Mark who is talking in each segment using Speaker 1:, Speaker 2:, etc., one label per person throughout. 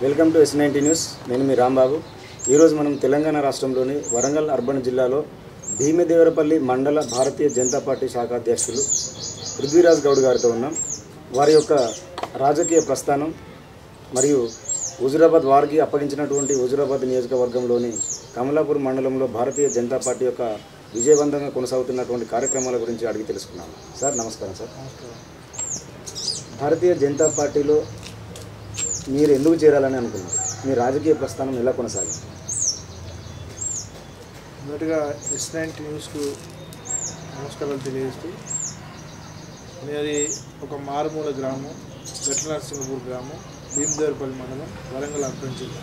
Speaker 1: Welcome to S ninety news నేను మీ రాంబాబు ఈరోజు మనం తెలంగాణ రాష్ట్రంలోని వరంగల్ అర్బన్ జిల్లాలో భీమదేవరపల్లి మండల భారతీయ జనతా పార్టీ శాఖ అధ్యక్షులు పృథ్వీరాజ్ గౌడ్ గారితో ఉన్నాం వారి యొక్క రాజకీయ ప్రస్థానం మరియు హుజురాబాద్ వారికి అప్పగించినటువంటి హుజురాబాద్ నియోజకవర్గంలోని కమలాపూర్ మండలంలో భారతీయ జనతా పార్టీ యొక్క విజయవంతంగా కొనసాగుతున్నటువంటి కార్యక్రమాల గురించి అడిగి తెలుసుకున్నాము సార్ నమస్కారం సార్ భారతీయ జనతా పార్టీలో మీరు ఎందుకు చేరాలని అనుకున్నారు మీ రాజకీయ ప్రస్థానం ఎలా కొనసాగింది
Speaker 2: మొదటగా ఎస్ నైన్టీ న్యూస్కు నమస్కారాలు తెలియజేస్తూ మీది ఒక మారుమూల గ్రామం గట్ల నరసింహపూర్ గ్రామం భీమదేవరపల్లి మండలం వరంగల్ అర్బన్ జిల్లా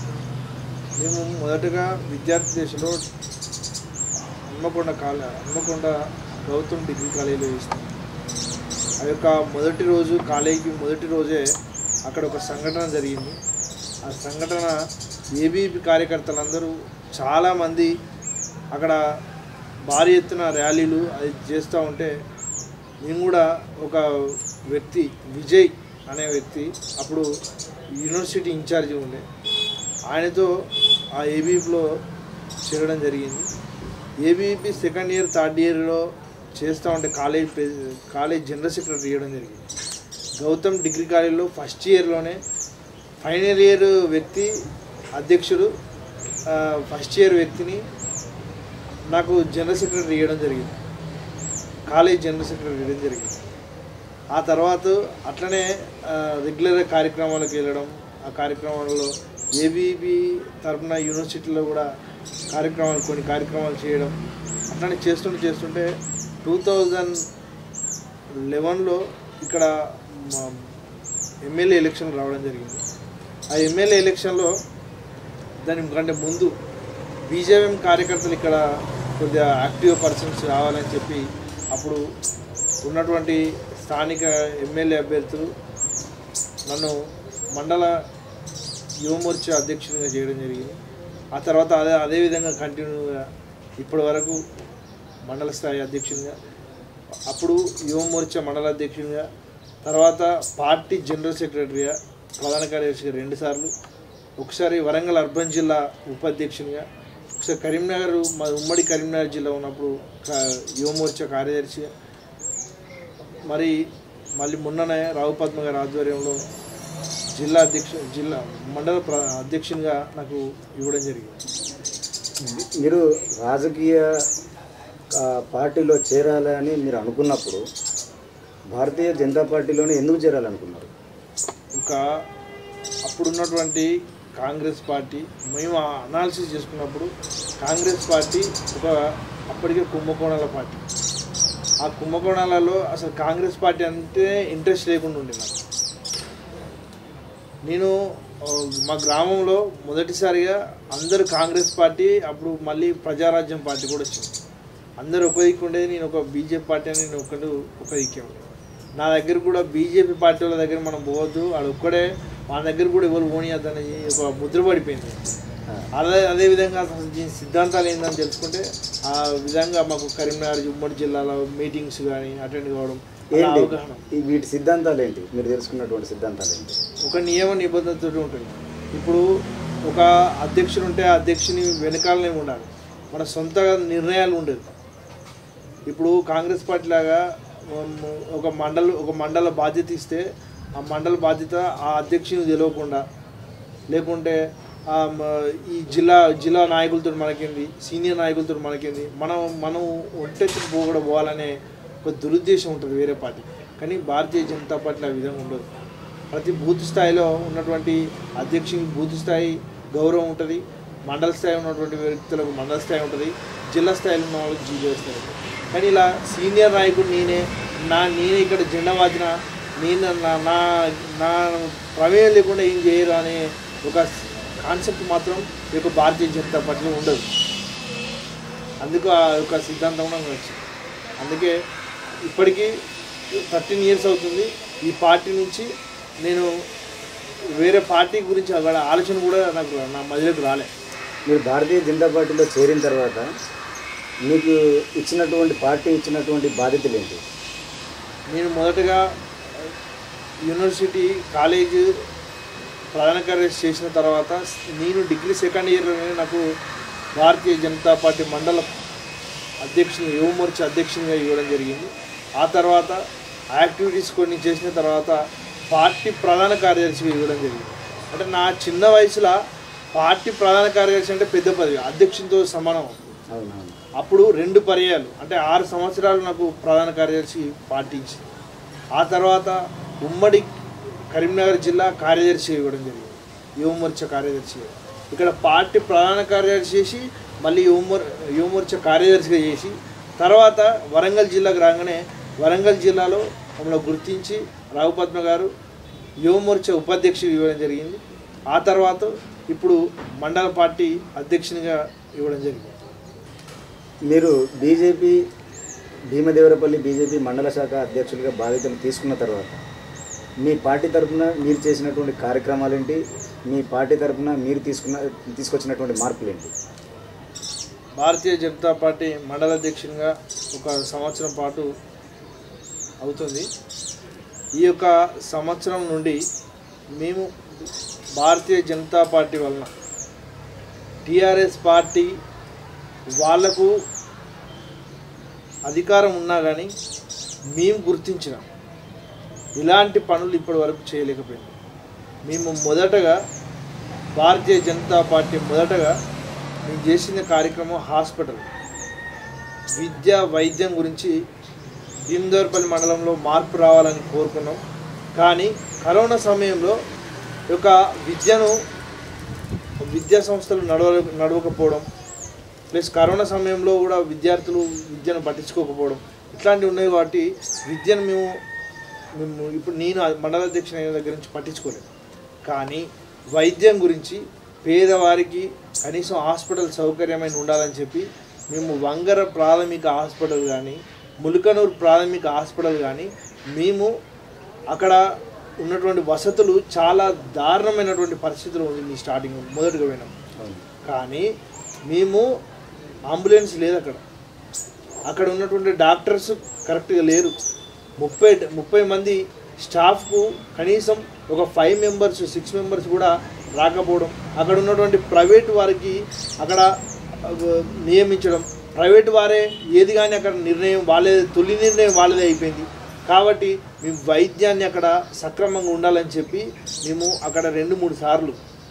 Speaker 2: మేము మొదటగా విద్యార్థి దశలో హన్మకొండ కాల హన్మకొండ ప్రభుత్వం డిగ్రీ కాలేజీలో చేస్తాం ఆ యొక్క మొదటి రోజు కాలేజీకి మొదటి రోజే అక్కడ ఒక సంఘటన జరిగింది ఆ సంఘటన ఏబీపీ కార్యకర్తలందరూ చాలామంది అక్కడ భారీ ఎత్తున ర్యాలీలు అది చేస్తూ ఉంటే నేను కూడా ఒక వ్యక్తి విజయ్ అనే వ్యక్తి అప్పుడు యూనివర్సిటీ ఇన్ఛార్జి ఉండే ఆయనతో ఆ ఏబీపీలో చేరడం జరిగింది ఏబీపీ సెకండ్ ఇయర్ థర్డ్ ఇయర్లో చేస్తూ ఉంటే కాలేజ్ ప్రె- కాలేజ్ జనరల్ సెక్రటరీ ఇవ్వడం జరిగింది గౌతమ్ డిగ్రీ కాలేజ్లో ఫస్ట్ ఇయర్లోనే ఫైనల్ ఇయర్ వ్యక్తి అధ్యక్షుడు ఆ, ఫస్ట్ ఇయర్ వ్యక్తిని నాకు జనరల్ సెక్రటరీ ఇవ్వడం జరిగింది కాలేజ్ జనరల్ సెక్రటరీ ఇవ్వడం జరిగింది ఆ తర్వాత అట్లనే ఆ, రెగ్యులర్ కార్యక్రమాలకు వెళ్ళడం ఆ కార్యక్రమాలలో ఏబీబీ తరపున యూనివర్సిటీలో కూడా కార్యక్రమాలు కొన్ని కార్యక్రమాలు చేయడం అట్లనే చేస్తుంటే చేస్తుంటే టూ థౌజండ్ లెవెన్లో ఇక్కడ మా ఎమ్మెల్యే ఎలక్షన్ రావడం జరిగింది ఆ ఎమ్మెల్యే ఎలక్షన్లో దానికంటే ముందు బీజేపీ కార్యకర్తలు ఇక్కడ కొద్దిగా యాక్టివ్ పర్సన్స్ రావాలని చెప్పి అప్పుడు ఉన్నటువంటి స్థానిక ఎమ్మెల్యే అభ్యర్థులు నన్ను మండల యువమోర్చా అధ్యక్షునిగా చేయడం జరిగింది ఆ తర్వాత అదే అదేవిధంగా కంటిన్యూగా ఇప్పటి వరకు మండల స్థాయి అధ్యక్షునిగా అప్పుడు యువమోర్చా మండల అధ్యక్షునిగా తర్వాత పార్టీ జనరల్ సెక్రటరీగా ప్రధాన కార్యదర్శిగా రెండుసార్లు ఒకసారి వరంగల్ అర్బన్ జిల్లా ఉపాధ్యక్షునిగా ఒకసారి కరీంనగర్ మా ఉమ్మడి కరీంనగర్ జిల్లా ఉన్నప్పుడు కా- యువమోర్చా కార్యదర్శిగా మరి మళ్ళీ మొన్ననే రావు పద్మ గారి ఆధ్వర్యంలో జిల్లా అధ్యక్ష జిల్లా మండల ప్ర అధ్యక్షునిగా నాకు ఇవ్వడం జరిగింది
Speaker 1: మీరు రాజకీయ ఆ, పార్టీలో చేరాలని మీరు అనుకున్నప్పుడు భారతీయ జనతా పార్టీలోనే ఎందుకు చేరాలనుకున్నారు
Speaker 2: ఒక అప్పుడున్నటువంటి కాంగ్రెస్ పార్టీ మేము అనాలిసిస్ చేసుకున్నప్పుడు కాంగ్రెస్ పార్టీ ఒక అప్పటికే కుంభకోణాల పార్టీ ఆ కుంభకోణాలలో అసలు కాంగ్రెస్ పార్టీ అంటే ఇంట్రెస్ట్ లేకుండా ఉండే నాకు నేను ఆ, మా గ్రామంలో మొదటిసారిగా అందరూ కాంగ్రెస్ పార్టీ అప్పుడు మళ్ళీ ప్రజారాజ్యం పార్టీ కూడా వచ్చింది అందరూ ఒక దిక్కు ఉండేది నేను ఒక బీజేపీ పార్టీ అని నేను ఒకటి ఒక దిక్కే ఉండే నా దగ్గర కూడా బీజేపీ పార్టీ వాళ్ళ దగ్గర మనం పోవద్దు వాడు ఒక్కడే మన దగ్గర కూడా ఎవరు పోనీయద్దని ఒక ముద్ర పడిపోయింది అదే అదేవిధంగా అసలు దీని సిద్ధాంతాలు ఏందని తెలుసుకుంటే ఆ విధంగా మాకు కరీంనగర్ ఉమ్మడి జిల్లాలో మీటింగ్స్ కానీ అటెండ్ కావడం అలా
Speaker 1: ఏంటి
Speaker 2: అవగాహన
Speaker 1: ఈ వీటి సిద్ధాంతాలు ఏంటి మీరు తెలుసుకున్నటువంటి సిద్ధాంతాలు ఏంటి
Speaker 2: ఒక నియమ నిబంధనతో ఉంటుంది ఇప్పుడు ఒక అధ్యక్షుడు ఉంటే ఆ అధ్యక్షుని వెనకాలనే ఉండాలి మన సొంత నిర్ణయాలు ఉండదు ఇప్పుడు కాంగ్రెస్ పార్టీ లాగా ఉమ్, ఒక మండల ఒక మండల బాధ్యత ఇస్తే ఆ మండల బాధ్యత ఆ అధ్యక్షుని తెలియకుండా లేకుంటే ఆ, మ, ఈ జిల్లా జిల్లా నాయకులతో మనకేంది సీనియర్ నాయకులతో మనకేంది మనం మనం ఒంటెత్తుకు పోకూడ పోవాలనే ఒక దురుద్దేశం ఉంటుంది వేరే పార్టీ కానీ భారతీయ జనతా పార్టీ ఆ విధంగా ఉండదు ప్రతి బూత్ స్థాయిలో ఉన్నటువంటి అధ్యక్షునికి బూత్ స్థాయి గౌరవం ఉంటుంది మండల స్థాయి ఉన్నటువంటి వ్యక్తులకు మండల స్థాయి ఉంటుంది జిల్లా స్థాయిలో ఉన్న వాళ్ళకి జిల్లా స్థాయి ఉంటుంది కానీ ఇలా సీనియర్ నాయకుడు నేనే నా నేనే ఇక్కడ జెండా వాదిన నేను నా నా నా ప్రమేయం లేకుండా ఏం చేయరు అనే ఒక కాన్సెప్ట్ మాత్రం ఈ యొక్క భారతీయ జనతా పార్టీలో ఉండదు అందుకు ఆ యొక్క సిద్ధాంతం నాకు నచ్చింది అందుకే ఇప్పటికీ థర్టీన్ ఇయర్స్ అవుతుంది ఈ పార్టీ నుంచి నేను వేరే పార్టీ గురించి అక్కడ ఆలోచన కూడా నాకు నా మధ్యలోకి రాలే
Speaker 1: మీరు భారతీయ జనతా పార్టీలో చేరిన తర్వాత మీకు ఇచ్చినటువంటి పార్టీ ఇచ్చినటువంటి బాధ్యతలు ఏంటి
Speaker 2: నేను మొదటగా యూనివర్సిటీ కాలేజ్ ప్రధాన కార్యదర్శి చేసిన తర్వాత నేను డిగ్రీ సెకండ్ ఇయర్లోనే నాకు భారతీయ జనతా పార్టీ మండల అధ్యక్షుని యువమోర్చా అధ్యక్షునిగా ఇవ్వడం జరిగింది ఆ తర్వాత యాక్టివిటీస్ కొన్ని చేసిన తర్వాత పార్టీ ప్రధాన కార్యదర్శిగా ఇవ్వడం జరిగింది అంటే నా చిన్న వయసులో పార్టీ ప్రధాన కార్యదర్శి అంటే పెద్ద పదవి అధ్యక్షునితో సమానం
Speaker 1: అవునవును
Speaker 2: అప్పుడు రెండు పర్యాలు అంటే ఆరు సంవత్సరాలు నాకు ప్రధాన కార్యదర్శి పార్టీ ఇచ్చింది ఆ తర్వాత ఉమ్మడి కరీంనగర్ జిల్లా కార్యదర్శి ఇవ్వడం జరిగింది యువమోర్చా కార్యదర్శి ఇక్కడ పార్టీ ప్రధాన కార్యదర్శి చేసి మళ్ళీ యువమోర్ యువమోర్చా కార్యదర్శిగా చేసి తర్వాత వరంగల్ జిల్లాకు రాగానే వరంగల్ జిల్లాలో మమ్మల్ని గుర్తించి రావుపద్మ గారు యువమోర్చా ఉపాధ్యక్షుడు ఇవ్వడం జరిగింది ఆ తర్వాత ఇప్పుడు మండల పార్టీ అధ్యక్షునిగా ఇవ్వడం జరిగింది
Speaker 1: మీరు బీజేపీ భీమదేవరపల్లి బీజేపీ మండల శాఖ అధ్యక్షులుగా బాధ్యతలు తీసుకున్న తర్వాత మీ పార్టీ తరఫున మీరు చేసినటువంటి కార్యక్రమాలు ఏంటి మీ పార్టీ తరఫున మీరు తీసుకున్న తీసుకొచ్చినటువంటి మార్పులు ఏంటి
Speaker 2: భారతీయ జనతా పార్టీ మండల అధ్యక్షునిగా ఒక సంవత్సరం పాటు అవుతుంది ఈ యొక్క సంవత్సరం నుండి మేము భారతీయ జనతా పార్టీ వలన టీఆర్ఎస్ పార్టీ వాళ్లకు అధికారం ఉన్నా కానీ మేము గుర్తించిన ఇలాంటి పనులు ఇప్పటి వరకు చేయలేకపోయింది మేము మొదటగా భారతీయ జనతా పార్టీ మొదటగా మేము చేసిన కార్యక్రమం హాస్పిటల్ విద్య వైద్యం గురించి భీమదేవరపల్లి మండలంలో మార్పు రావాలని కోరుకున్నాం కానీ కరోనా సమయంలో ఈ యొక్క విద్యను విద్యా సంస్థలు నడవ నడవకపోవడం ప్లస్ కరోనా సమయంలో కూడా విద్యార్థులు విద్యను పట్టించుకోకపోవడం ఇట్లాంటివి ఉన్నాయి కాబట్టి విద్యను మేము మేము ఇప్పుడు నేను మండల అధ్యక్షుని అయిన దగ్గర నుంచి పట్టించుకోలేదు కానీ వైద్యం గురించి పేదవారికి కనీసం హాస్పిటల్ సౌకర్యమైన ఉండాలని చెప్పి మేము వంగర ప్రాథమిక హాస్పిటల్ కానీ ములుకనూరు ప్రాథమిక హాస్పిటల్ కానీ మేము అక్కడ ఉన్నటువంటి వసతులు చాలా దారుణమైనటువంటి పరిస్థితులు ఉంది స్టార్టింగ్ మొదటిగా పోయినాం
Speaker 1: అవును
Speaker 2: కానీ మేము అంబులెన్స్ లేదు అక్కడ అక్కడ ఉన్నటువంటి డాక్టర్స్ కరెక్ట్గా లేరు ముప్పై ముప్పై మంది స్టాఫ్కు కనీసం ఒక ఫైవ్ మెంబర్స్ సిక్స్ మెంబర్స్ కూడా రాకపోవడం అక్కడ ఉన్నటువంటి ప్రైవేట్ వారికి అక్కడ ఆ, నియమించడం ప్రైవేట్ వారే ఏది కానీ అక్కడ నిర్ణయం వాళ్ళే తొలి నిర్ణయం వాళ్ళదే అయిపోయింది కాబట్టి మేము వైద్యాన్ని అక్కడ సక్రమంగా ఉండాలని చెప్పి మేము అక్కడ రెండు మూడు సార్లు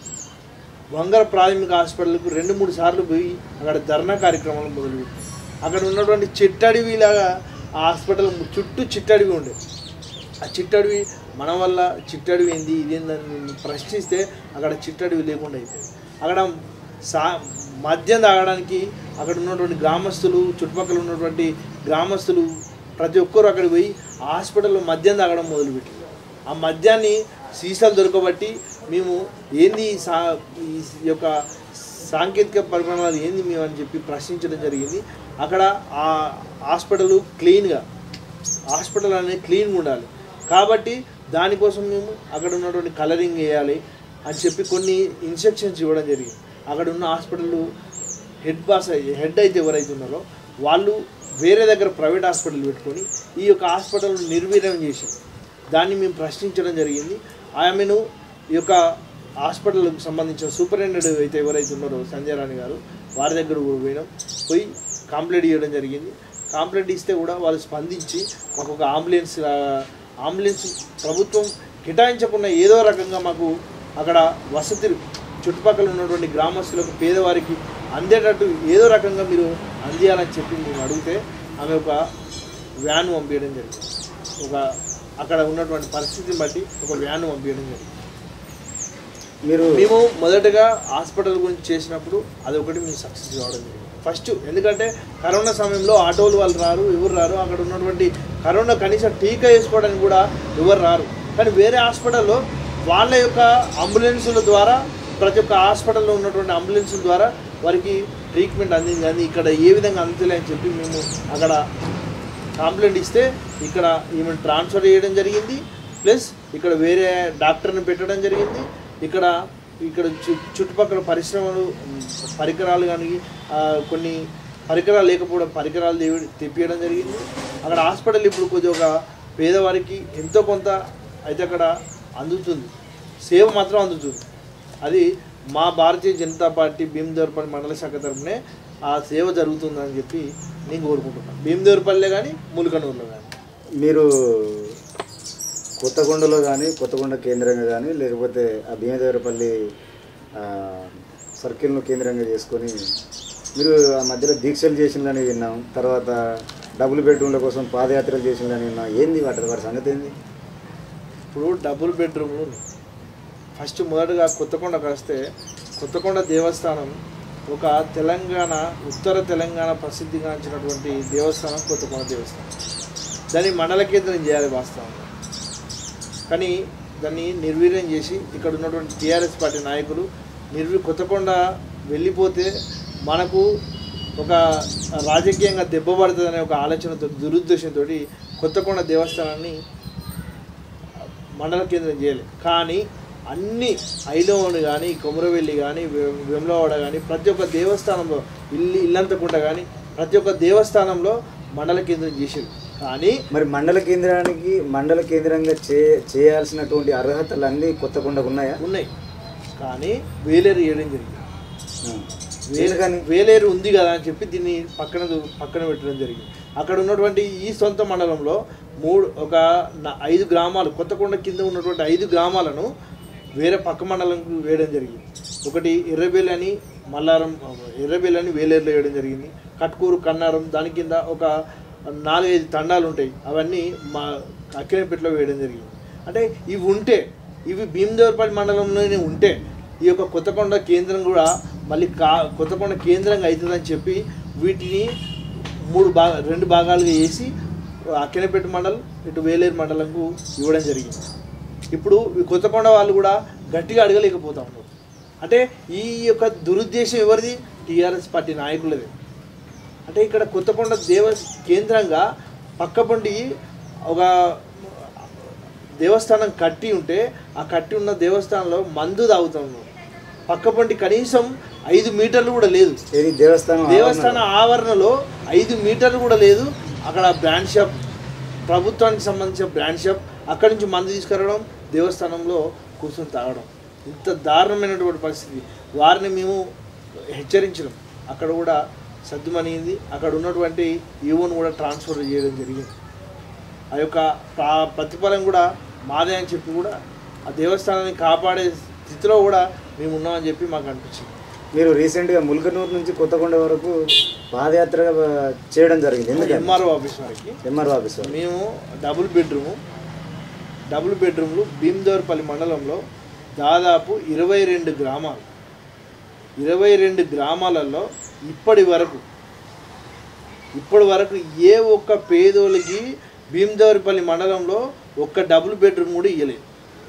Speaker 2: వంగర ప్రాథమిక హాస్పిటల్కు రెండు మూడు సార్లు పోయి అక్కడ ధర్నా కార్యక్రమాలు మొదలుపెట్టాం అక్కడ ఉన్నటువంటి చిట్టడివిలాగా ఆ హాస్పిటల్ చుట్టూ చిట్టడివి ఉండే ఆ చిట్టడివి మన వల్ల చిట్టడివి ఏంది ఇదేందని మేము ప్రశ్నిస్తే అక్కడ చిట్టడివి లేకుండా అయిపోయింది అక్కడ సా మద్యం తాగడానికి అక్కడ ఉన్నటువంటి గ్రామస్తులు చుట్టుపక్కల ఉన్నటువంటి గ్రామస్తులు ప్రతి ఒక్కరు అక్కడికి పోయి ఆ హాస్పిటల్లో మద్యం తాగడం మొదలుపెట్టారు ఆ మద్యాన్ని సీసాలు దొరకబట్టి మేము ఏంది ఈ సా ఈ యొక్క సాంకేతిక పరిమాణాలు ఏంది మేము అని చెప్పి ప్రశ్నించడం జరిగింది అక్కడ ఆ హాస్పిటల్ క్లీన్గా హాస్పిటల్ అనేది క్లీన్గా ఉండాలి కాబట్టి దానికోసం మేము అక్కడ ఉన్నటువంటి కలరింగ్ వేయాలి అని చెప్పి కొన్ని ఇన్స్ట్రక్షన్స్ ఇవ్వడం జరిగింది అక్కడ ఉన్న హాస్పిటల్ హెడ్ బాస్ హెడ్ అయితే ఎవరైతే ఉన్నారో వాళ్ళు వేరే దగ్గర ప్రైవేట్ హాస్పిటల్ పెట్టుకొని ఈ యొక్క హాస్పిటల్ నిర్వీర్యం చేసి దాన్ని మేము ప్రశ్నించడం జరిగింది ఆమెను ఈ యొక్క హాస్పిటల్కి సంబంధించిన సూపరింటెండెంట్ అయితే ఎవరైతే ఉన్నారో సంజయ్ రాణి గారు వారి దగ్గర కూడా పోయినాం పోయి కంప్లైంట్ ఇవ్వడం జరిగింది కంప్లైంట్ ఇస్తే కూడా వాళ్ళు స్పందించి మాకు ఒక అంబులెన్స్ అంబులెన్స్ ప్రభుత్వం కేటాయించకుండా ఏదో రకంగా మాకు అక్కడ వసతులు చుట్టుపక్కల ఉన్నటువంటి గ్రామస్తులకు పేదవారికి అందేటట్టు ఏదో రకంగా మీరు అందియాలని చెప్పి మేము అడిగితే ఆమె ఒక వ్యాన్ పంపించడం జరిగింది ఒక అక్కడ ఉన్నటువంటి పరిస్థితిని బట్టి ఒక వ్యాన్ పంపించడం జరిగింది
Speaker 1: మీరు
Speaker 2: మేము మొదటగా హాస్పిటల్ గురించి చేసినప్పుడు అది ఒకటి మేము సక్సెస్ కావడం జరిగింది ఫస్ట్ ఎందుకంటే కరోనా సమయంలో ఆటోలు వాళ్ళు రారు ఎవరు రారు అక్కడ ఉన్నటువంటి కరోనా కనీసం టీకా వేసుకోవడానికి కూడా ఎవరు రారు కానీ వేరే హాస్పిటల్లో వాళ్ళ యొక్క అంబులెన్సుల ద్వారా ప్రతి ఒక్క హాస్పిటల్లో ఉన్నటువంటి అంబులెన్సుల ద్వారా వారికి ట్రీట్మెంట్ అందింది కానీ ఇక్కడ ఏ విధంగా అందుతలే అని చెప్పి మేము అక్కడ కంప్లైంట్ ఇస్తే ఇక్కడ ఈమెను ట్రాన్స్ఫర్ చేయడం జరిగింది ప్లస్ ఇక్కడ వేరే డాక్టర్ని పెట్టడం జరిగింది ఇక్కడ ఇక్కడ చు- చుట్టుపక్కల పరిశ్రమలు ఉమ్, పరికరాలు కానీ ఆ, కొన్ని పరికరాలు లేకపోవడం పరికరాలు తెవి- తెప్పియడం జరిగింది అక్కడ హాస్పిటల్ ఇప్పుడు కొద్దిగా ఒక పేదవారికి ఎంతో కొంత అయితే అక్కడ అందుతుంది సేవ మాత్రం అందుతుంది అది మా భారతీయ జనతా పార్టీ భీమదేవరపల్లి మండల శాఖ తరపునే ఆ సేవ జరుగుతుందని చెప్పి నేను కోరుకుంటున్నాను భీమదేవరపల్లిలో కానీ ములకనూరులో కానీ
Speaker 1: మీరు కొత్తగొండలో కానీ కొత్తగొండ కేంద్రంగా కానీ లేకపోతే ఆ భీమదేవరపల్లి ఆ, సర్కిల్ను కేంద్రంగా చేసుకొని మీరు ఆ మధ్యలో దీక్షలు చేసిందని విన్నాం తర్వాత డబుల్ బెడ్రూమ్ల కోసం పాదయాత్రలు చేసిందని విన్నాం ఏంది వాటి వాటి సంగతి ఏంది
Speaker 2: ఇప్పుడు డబుల్ బెడ్రూమ్ ఫస్ట్ మొదటగా కొత్తకొండకు వస్తే కొత్తకొండ దేవస్థానం ఒక తెలంగాణ ఉత్తర తెలంగాణ ప్రసిద్ధిగాంచినటువంటి దేవస్థానం కొత్తకొండ దేవస్థానం దాన్ని మండల కేంద్రం చేయాలి వాస్తవం కానీ దాన్ని నిర్వీర్యం చేసి ఇక్కడ ఉన్నటువంటి టీఆర్ఎస్ పార్టీ నాయకులు నిర్వీ కొత్తకొండ వెళ్ళిపోతే మనకు ఒక రాజకీయంగా దెబ్బపడుతుందనే ఒక ఆలోచనతో దురుద్దేశంతో కొత్తకొండ దేవస్థానాన్ని మండల కేంద్రం చేయాలి కానీ అన్ని ఐలోవని కానీ కొమరవెల్లి కానీ వెమ్లవాడ కానీ ప్రతి ఒక్క దేవస్థానంలో ఇల్లు ఇల్లంతకుంట కానీ ప్రతి ఒక్క దేవస్థానంలో మండల కేంద్రం చేసేది కానీ
Speaker 1: మరి మండల కేంద్రానికి మండల కేంద్రంగా చే చేయాల్సినటువంటి అర్హతలు అన్నీ కొత్తగొండకు ఉన్నాయా
Speaker 2: ఉన్నాయి కానీ వేలేరు వేయడం జరిగింది
Speaker 1: ఆ.
Speaker 2: వేలే
Speaker 1: ఎందుకని
Speaker 2: వేలేరు ఉంది కదా అని చెప్పి దీన్ని పక్కన దు- పక్కన పెట్టడం జరిగింది అక్కడ ఉన్నటువంటి ఈ సొంత మండలంలో మూడు ఒక న- ఐదు గ్రామాలు కొత్తకొండ కింద ఉన్నటువంటి ఐదు గ్రామాలను వేరే పక్క మండలంకు వేయడం జరిగింది ఒకటి ఎర్రబేలి అని మల్లారం ఎర్రబేలి అని వేలేరులో వేయడం జరిగింది కట్కూరు కన్నారం దాని కింద ఒక నాలుగైదు తండాలు ఉంటాయి అవన్నీ మా అక్కినేపేటలో వేయడం జరిగింది అంటే ఇవి ఉంటే ఇవి భీమదేవరపల్లి మండలంలోనే ఉంటే ఈ యొక్క కొత్తకొండ కేంద్రం కూడా మళ్ళీ కా కొత్తకొండ కేంద్రంగా అవుతుందని చెప్పి వీటిని మూడు భాగ రెండు భాగాలుగా వేసి అక్కినేపేట మండలం ఇటు వేలేరు మండలంకు ఇవ్వడం జరిగింది ఇప్పుడు ఈ కొత్తకొండ వాళ్ళు కూడా గట్టిగా అడగలేకపోతా ఉన్నారు అంటే ఈ యొక్క దురుద్దేశం ఎవరిది టీఆర్ఎస్ పార్టీ నాయకులది అంటే ఇక్కడ కొత్తకొండ దేవ కేంద్రంగా పక్కపండి ఒక దేవస్థానం కట్టి ఉంటే ఆ కట్టి ఉన్న దేవస్థానంలో మందు తాగుతాం పక్కపండి కనీసం ఐదు మీటర్లు కూడా లేదు
Speaker 1: ఏది దేవస్థానం
Speaker 2: దేవస్థాన ఆవరణలో ఐదు మీటర్లు కూడా లేదు అక్కడ బ్రాండ్ షాప్ ప్రభుత్వానికి సంబంధించిన బ్రాండ్ షాప్ అక్కడి నుంచి మందు తీసుకురావడం దేవస్థానంలో కూర్చొని తాగడం ఇంత దారుణమైనటువంటి పరిస్థితి వారిని మేము హెచ్చరించడం అక్కడ కూడా సర్దుమనిగింది అక్కడ ఉన్నటువంటి ఈవోను కూడా ట్రాన్స్ఫర్ చేయడం జరిగింది ఆ యొక్క ప్రా- ప్రతిఫలం కూడా మాదే అని చెప్పి కూడా ఆ దేవస్థానాన్ని కాపాడే స్థితిలో కూడా మేము ఉన్నామని చెప్పి మాకు అనిపించింది
Speaker 1: మీరు రీసెంట్గా ముల్కనూరు నుంచి కొత్తగొండ వరకు పాదయాత్ర చేయడం జరిగింది ఎందుకంటే
Speaker 2: ఎంఆర్ఓ ఆఫీస్ వరకు
Speaker 1: ఎంఆర్ఓ ఆఫీస్ వారు.
Speaker 2: మేము డబుల్ బెడ్రూము డబుల్ బెడ్రూమ్లు భీమదేవరపల్లి మండలంలో దాదాపు ఇరవై రెండు గ్రామాలు ఇరవై రెండు గ్రామాలలో ఇప్పటి వరకు ఇప్పటి వరకు ఏ ఒక్క పేదోళ్ళకి భీమదేవరపల్లి మండలంలో ఒక్క డబుల్ బెడ్రూమ్ కూడా ఇవ్వలేదు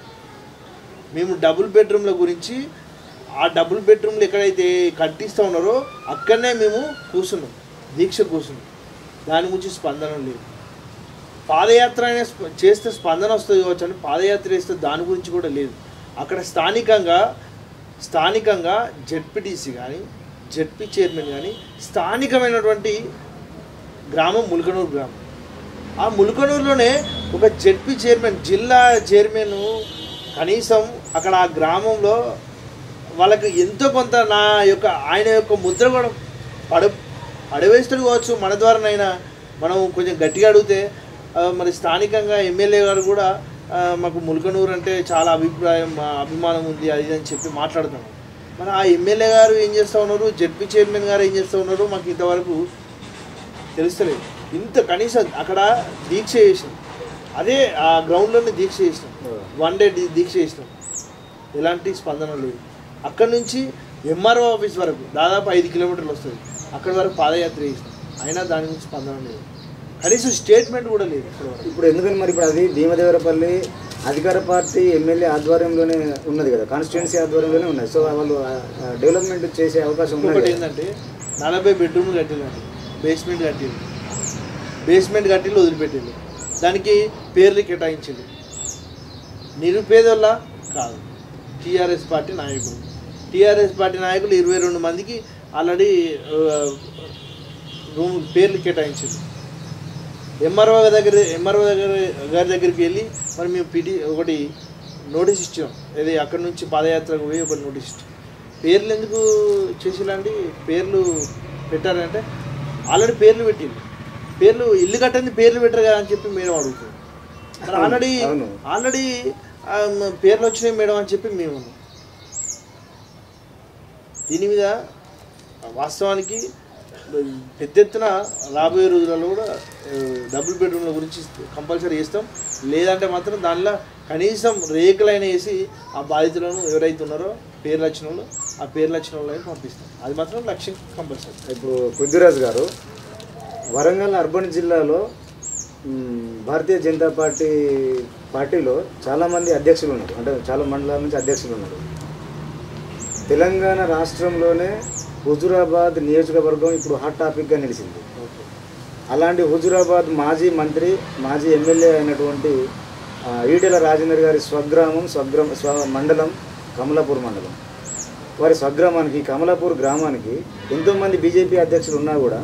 Speaker 2: మేము డబుల్ బెడ్రూమ్ల గురించి ఆ డబుల్ బెడ్రూమ్లు ఎక్కడైతే కట్టిస్తూ ఉన్నారో అక్కడనే మేము కూర్చున్నాం దీక్ష కూర్చున్నాం దాని గురించి స్పందన లేదు పాదయాత్ర అయినా స్ప- చేస్తే స్పందన వస్తుంది కావచ్చు అని పాదయాత్ర చేస్తే దాని గురించి కూడా లేదు అక్కడ స్థానికంగా స్థానికంగా జెడ్పీటీసీ కానీ జెడ్పీ చైర్మన్ కానీ స్థానికమైనటువంటి గ్రామం ములకనూరు గ్రామం ఆ ములకనూరులోనే ఒక జెడ్పీ చైర్మన్ జిల్లా చైర్మన్ కనీసం అక్కడ ఆ గ్రామంలో వాళ్ళకి ఎంతో కొంత నా యొక్క ఆయన యొక్క ముద్ర కూడా పడ పడవేస్తాడు కావచ్చు మన ద్వారానైనా మనం కొంచెం గట్టిగా అడిగితే ఆ, మరి స్థానికంగా ఎమ్మెల్యే గారు కూడా ఆ, మాకు ములకనూరు అంటే చాలా అభిప్రాయం ఆ, అభిమానం ఉంది అది ఇది అని చెప్పి మాట్లాడుతున్నాం మరి ఆ ఎమ్మెల్యే గారు ఏం చేస్తూ ఉన్నారు జడ్పీ చైర్మన్ గారు ఏం చేస్తూ ఉన్నారు మాకు ఇంతవరకు తెలుస్తలేదు ఇంత కనీసం అక్కడ దీక్ష చేసినాం అదే ఆ గ్రౌండ్లోనే దీక్ష చేసినాం వన్ డే దీ- దీక్ష చేసినాం ఎలాంటి స్పందన లేదు అక్కడ నుంచి ఎంఆర్ఓ ఆఫీస్ వరకు దాదాపు ఐదు కిలోమీటర్లు వస్తుంది అక్కడి వరకు పాదయాత్ర చేసినాం అయినా దాని గురించి స్పందన లేదు కనీసం స్టేట్మెంట్ కూడా లేదు ఇప్పటి వరకు
Speaker 1: ఇప్పుడు ఎందుకని మరి ఇప్పుడు అది భీమదేవరపల్లి అధికార పార్టీ ఎమ్మెల్యే ఆధ్వర్యంలోనే ఉన్నది కదా కాన్స్టిట్యున్సీ ఆధ్వర్యంలోనే ఉన్నది సో వాళ్ళు డెవలప్మెంట్ చేసే అవకాశం ఉన్నది
Speaker 2: ఇంకొకటి
Speaker 1: కదా.
Speaker 2: ఏంటంటే నలభై బెడ్రూమ్లు కట్టిందండి బేస్మెంట్ కట్టింది బేస్మెంట్ కట్టిల్లు వదిలిపెట్టింది దానికి పేర్లు కేటాయించింది నిరుపేదోళ్ళ కాదు టీఆర్ఎస్ పార్టీ నాయకులు టీఆర్ఎస్ పార్టీ నాయకులు ఇరవై రెండు మందికి ఆల్రెడీ రూమ్ పేర్లు కేటాయించింది ఎంఆర్ఓ దగ్గర ఎంఆర్ఓ దగ్గర గారి దగ్గరికి వెళ్ళి మరి మేము పిటి ఒకటి నోటీస్ ఇచ్చినాం ఇది అక్కడ నుంచి పాదయాత్రకు పోయి ఒక నోటీస్ ఇచ్చాం పేర్లు ఎందుకు చేసిలాంటి పేర్లు పెట్టారంటే ఆల్రెడీ పేర్లు పెట్టింది పేర్లు ఇల్లు కట్టింది పేర్లు పెట్టరు కదా అని చెప్పి మేడం అడుగుతుంది ఆల్రెడీ
Speaker 1: అవును.
Speaker 2: ఆల్రెడీ ఆ, మ- పేర్లు వచ్చినాయి మేడం అని చెప్పి మేము అన్నాం. దీని మీద వాస్తవానికి పెద్ద ఎత్తున రాబోయే రోజులలో కూడా ఆ, డబుల్ బెడ్రూమ్ల గురించి కంపల్సరీ ఇస్తాం లేదంటే మాత్రం దానిలో కనీసం రేకులైన వేసి ఆ బాధితులను ఎవరైతే ఉన్నారో పేర్లు వచ్చిన వాళ్ళు ఆ పేర్లు వచ్చిన వాళ్ళని పంపిస్తాం అది మాత్రం లక్ష్యం కంపల్సరీ
Speaker 1: ఇప్పుడు పృథ్వీరాజ్ గారు వరంగల్ అర్బన్ జిల్లాలో మ్, భారతీయ జనతా పార్టీ పార్టీలో చాలామంది అధ్యక్షులు ఉన్నారు అంటే చాలా మండలాల నుంచి అధ్యక్షులు ఉన్నారు తెలంగాణ రాష్ట్రంలోనే హుజురాబాద్ నియోజకవర్గం ఇప్పుడు హాట్ టాపిక్గా నిలిచింది
Speaker 2: ఓకే
Speaker 1: అలాంటి హుజురాబాద్ మాజీ మంత్రి మాజీ ఎమ్మెల్యే అయినటువంటి ఆ, ఈటెల రాజేందర్ గారి స్వగ్రామం స్వగ్రామ స్వ మండలం కమలాపూర్ మండలం వారి స్వగ్రామానికి కమలాపూర్ గ్రామానికి ఎంతోమంది బీజేపీ అధ్యక్షులు ఉన్నా కూడా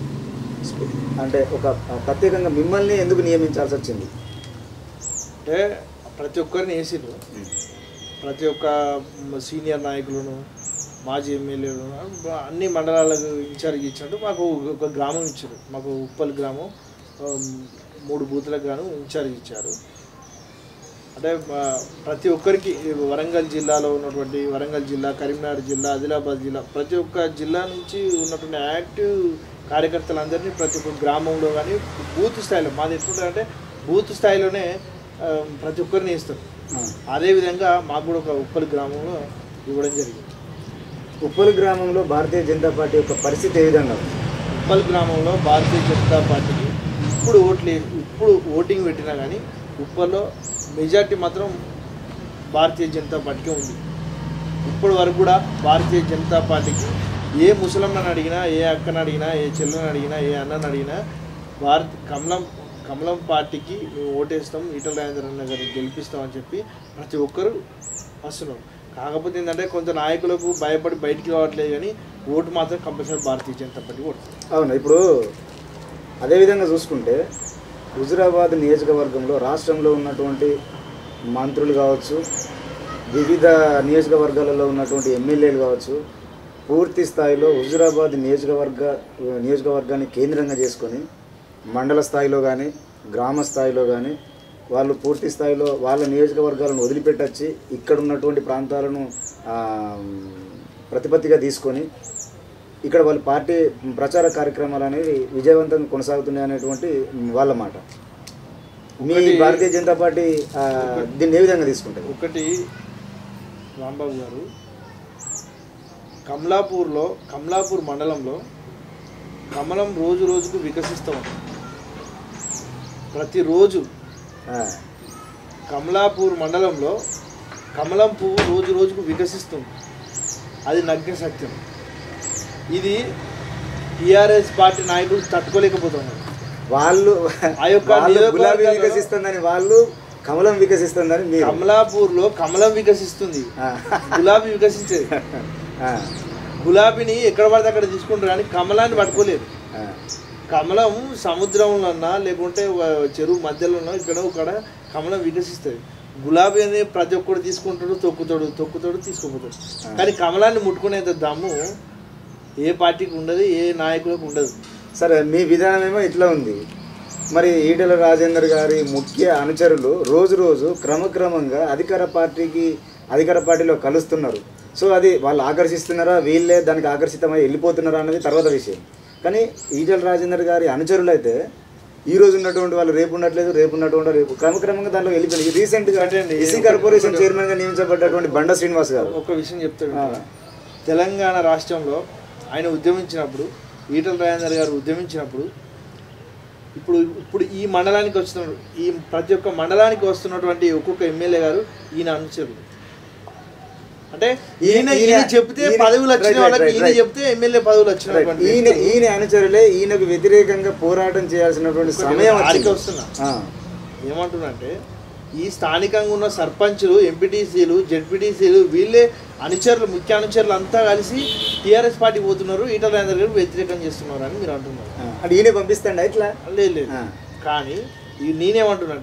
Speaker 1: అంటే ఒక ప్రత్యేకంగా మిమ్మల్ని ఎందుకు నియమించాల్సి వచ్చింది
Speaker 2: అంటే ప్రతి ఒక్కరిని వేసిండ్రు ప్రతి ఒక్క మ- సీనియర్ నాయకులను మాజీ ఎమ్మెల్యేలను అన్ని మండలాలకు ఇన్ఛార్జ్ ఇచ్చినట్టు మాకు ఒక గ్రామం ఇచ్చారు మాకు ఉప్పల్ గ్రామం ఆ, మూడు బూతులకు గాను ఇన్ఛార్జ్ ఇచ్చారు అంటే మా- ప్రతి ఒక్కరికి ఈ వరంగల్ జిల్లాలో ఉన్నటువంటి వరంగల్ జిల్లా కరీంనగర్ జిల్లా ఆదిలాబాద్ జిల్లా ప్రతి ఒక్క జిల్లా నుంచి ఉన్నటువంటి యాక్టివ్ కార్యకర్తలందరినీ ప్రతి ఒక్క గ్రామంలో కానీ బూత్ స్థాయిలో మాది ఎట్లుంటుందంటే బూత్ స్థాయిలోనే ఆ, ప్రతి ఒక్కరిని ఇస్తారు అదేవిధంగా మాకు కూడా ఒక ఉప్పల్ గ్రామంలో ఇవ్వడం జరిగింది
Speaker 1: ఉప్పల్ గ్రామంలో భారతీయ జనతా పార్టీ యొక్క పరిస్థితి ఏ విధంగా ఉంది
Speaker 2: ఉప్పల్ గ్రామంలో భారతీయ జనతా పార్టీకి ఇప్పుడు ఓట్లు వే- ఇప్పుడు ఓటింగ్ పెట్టినా కానీ ఉప్పల్లో మెజార్టీ మాత్రం భారతీయ జనతా పార్టీకే ఉంది ఇప్పటి వరకు కూడా భారతీయ జనతా పార్టీకి ఏ ముసలమ్మని అడిగినా ఏ అక్కని అడిగినా ఏ చెల్లెని అడిగినా ఏ అన్నని అడిగినా భారత్ కమలం కమలం పార్టీకి మేము ఓటేస్తాం ఈటల రాజేంద్ర అన్న గారిని గెలిపిస్తాం అని చెప్పి ప్రతి ఒక్కరు వస్తున్నారు కాకపోతే ఏంటంటే కొంత నాయకులకు భయపడి బయటికి రావట్లేదు కానీ ఓటు మాత్రం compulsory Bharatiya Janata party vote
Speaker 1: అవును ఇప్పుడు అదేవిధంగా చూసుకుంటే హుజురాబాద్ నియోజకవర్గంలో రాష్ట్రంలో ఉన్నటువంటి మంత్రులు కావచ్చు వివిధ నియోజకవర్గాలలో ఉన్నటువంటి ఎమ్మెల్యేలు కావచ్చు పూర్తి స్థాయిలో హుజురాబాద్ నియోజకవర్గ నియోజకవర్గాన్ని కేంద్రంగా చేసుకొని మండల స్థాయిలో కానీ గ్రామ స్థాయిలో కానీ వాళ్ళు పూర్తి స్థాయిలో వాళ్ళ నియోజకవర్గాలను వదిలిపెట్టచ్చి ఇక్కడ ఉన్నటువంటి ప్రాంతాలను ఆ, ప్రతిపత్తిగా తీసుకొని ఇక్కడ వాళ్ళ పార్టీ ప్రచార కార్యక్రమాలు అనేవి విజయవంతంగా కొనసాగుతున్నాయి అనేటువంటి వాళ్ళ మాట మీ
Speaker 2: ఒకటి-
Speaker 1: భారతీయ జనతా పార్టీ ఆ, దీన్ని ఏ విధంగా తీసుకుంటుంది
Speaker 2: ఒకటి రాంబాబు గారు కమలాపూర్లో కమలాపూర్ మండలంలో కమలం రోజు రోజుకు వికసిస్తూ ఉంది ప్రతిరోజు
Speaker 1: ఆ,
Speaker 2: కమలాపూర్ మండలంలో కమలం పువ్వు రోజు రోజుకు వికసిస్తుంది అది నగ్న సత్యం ఇది టీఆర్ఎస్ పార్టీ నాయకులు తట్టుకోలేకపోతున్నారు
Speaker 1: వాళ్ళు
Speaker 2: ఆ యొక్క
Speaker 1: వాళ్ళు గులాబీ
Speaker 2: నియోజకవర్గాల్లో-
Speaker 1: వికసిస్తుందని వాళ్ళు కమలం వికసిస్తుందని మీరు
Speaker 2: కమలాపూర్లో కమలం వికసిస్తుంది
Speaker 1: ఆ,
Speaker 2: గులాబీ వికసించేది
Speaker 1: ఆ,
Speaker 2: గులాబీని ఎక్కడ పడితే అక్కడ తీసుకుంటారు కానీ కమలాన్ని పట్టుకోలేదు
Speaker 1: ఆ,
Speaker 2: కమలం సముద్రంలో ఉన్నా లేకుంటే ఒక చెరువు మధ్యలో ఉన్నా ఇక్కడ ఇక్కడ కమలం వికసిస్తుంది గులాబీ అనేది ప్రతి ఒక్కడు తీసుకుంటాడు తొక్కుతాడు తొక్కుతాడు తీసుకుపోతాడు కానీ కమలాన్ని ముట్టుకునేంత దమ్ము ఏ పార్టీకి ఉండదు ఏ నాయకులకు ఉండదు
Speaker 1: సరే మీ విధానం ఏమో ఇట్లా ఉంది మరి ఈటెల రాజేందర్ గారి ముఖ్య అనుచరులు రోజు రోజు క్రమక్రమంగా అధికార పార్టీకి అధికార పార్టీలో కలుస్తున్నారు సో అది వాళ్ళు ఆకర్షిస్తున్నారా వీళ్ళే దానికి ఆకర్షితమై వెళ్ళిపోతున్నారా అన్నది తర్వాత విషయం కానీ ఈటెల రాజేందర్ గారి అనుచరులు అయితే ఈ రోజు ఉన్నటువంటి వాళ్ళు రేపు ఉండట్లేదు రేపు ఉన్నటువంటి వాళ్ళు రేపు క్రమక్రమంగా దాంట్లో వెళ్ళిపోయింది రీసెంట్గా
Speaker 2: అండి,
Speaker 1: ఎస్సీ కార్పొరేషన్ చైర్మన్గా నియమించబడ్డటువంటి బండ శ్రీనివాస్ గారు
Speaker 2: ఒక విషయం చెప్తాడు
Speaker 1: ఆ.
Speaker 2: తెలంగాణ రాష్ట్రంలో ఆయన ఉద్యమించినప్పుడు ఈటల రాజేందర్ గారు ఉద్యమించినప్పుడు ఇప్పుడు ఇప్పుడు ఈ మండలానికి వస్తున్న ఈ ప్రతి ఒక్క మండలానికి వస్తున్నటువంటి ఒక్కొక్క ఎమ్మెల్యే గారు ఈయన అనుచరులు అంటే ఈయన
Speaker 1: ఈయన-
Speaker 2: ఈయన చెప్తే
Speaker 1: ఈయన-
Speaker 2: పదవులు వచ్చిన
Speaker 1: right, right,
Speaker 2: వాళ్ళకి
Speaker 1: right,
Speaker 2: ఈయన
Speaker 1: right.
Speaker 2: చెప్తే ఎమ్మెల్యే పదవులు వచ్చినటువంటి
Speaker 1: ఈయన ఈయన అనుచరులే ఈయనకు వ్యతిరేకంగా పోరాటం చేయాల్సినటువంటి సమయం
Speaker 2: ఆడికి
Speaker 1: వచ్చింది.
Speaker 2: వస్తున్నా
Speaker 1: ఆ,
Speaker 2: ఏమంటున్నంటే ఈ స్థానికంగా ఉన్న సర్పంచులు ఎంపీటీసీలు జెడ్పీటీసీలు వీళ్ళే అనుచరులు ముఖ్య అనుచరులు అంతా కలిసి టీఆర్ఎస్ పార్టీ పోతున్నారు ఈటల రాజేందర్ గారు వ్యతిరేకం చేస్తున్నారు అని మీరు అంటున్నారు
Speaker 1: ఆ, అంటే ఈయన పంపిస్తాండి ఇట్లా
Speaker 2: లేదు లేదు
Speaker 1: ఆ.
Speaker 2: కానీ ఈ నేనేమంటున్నంటే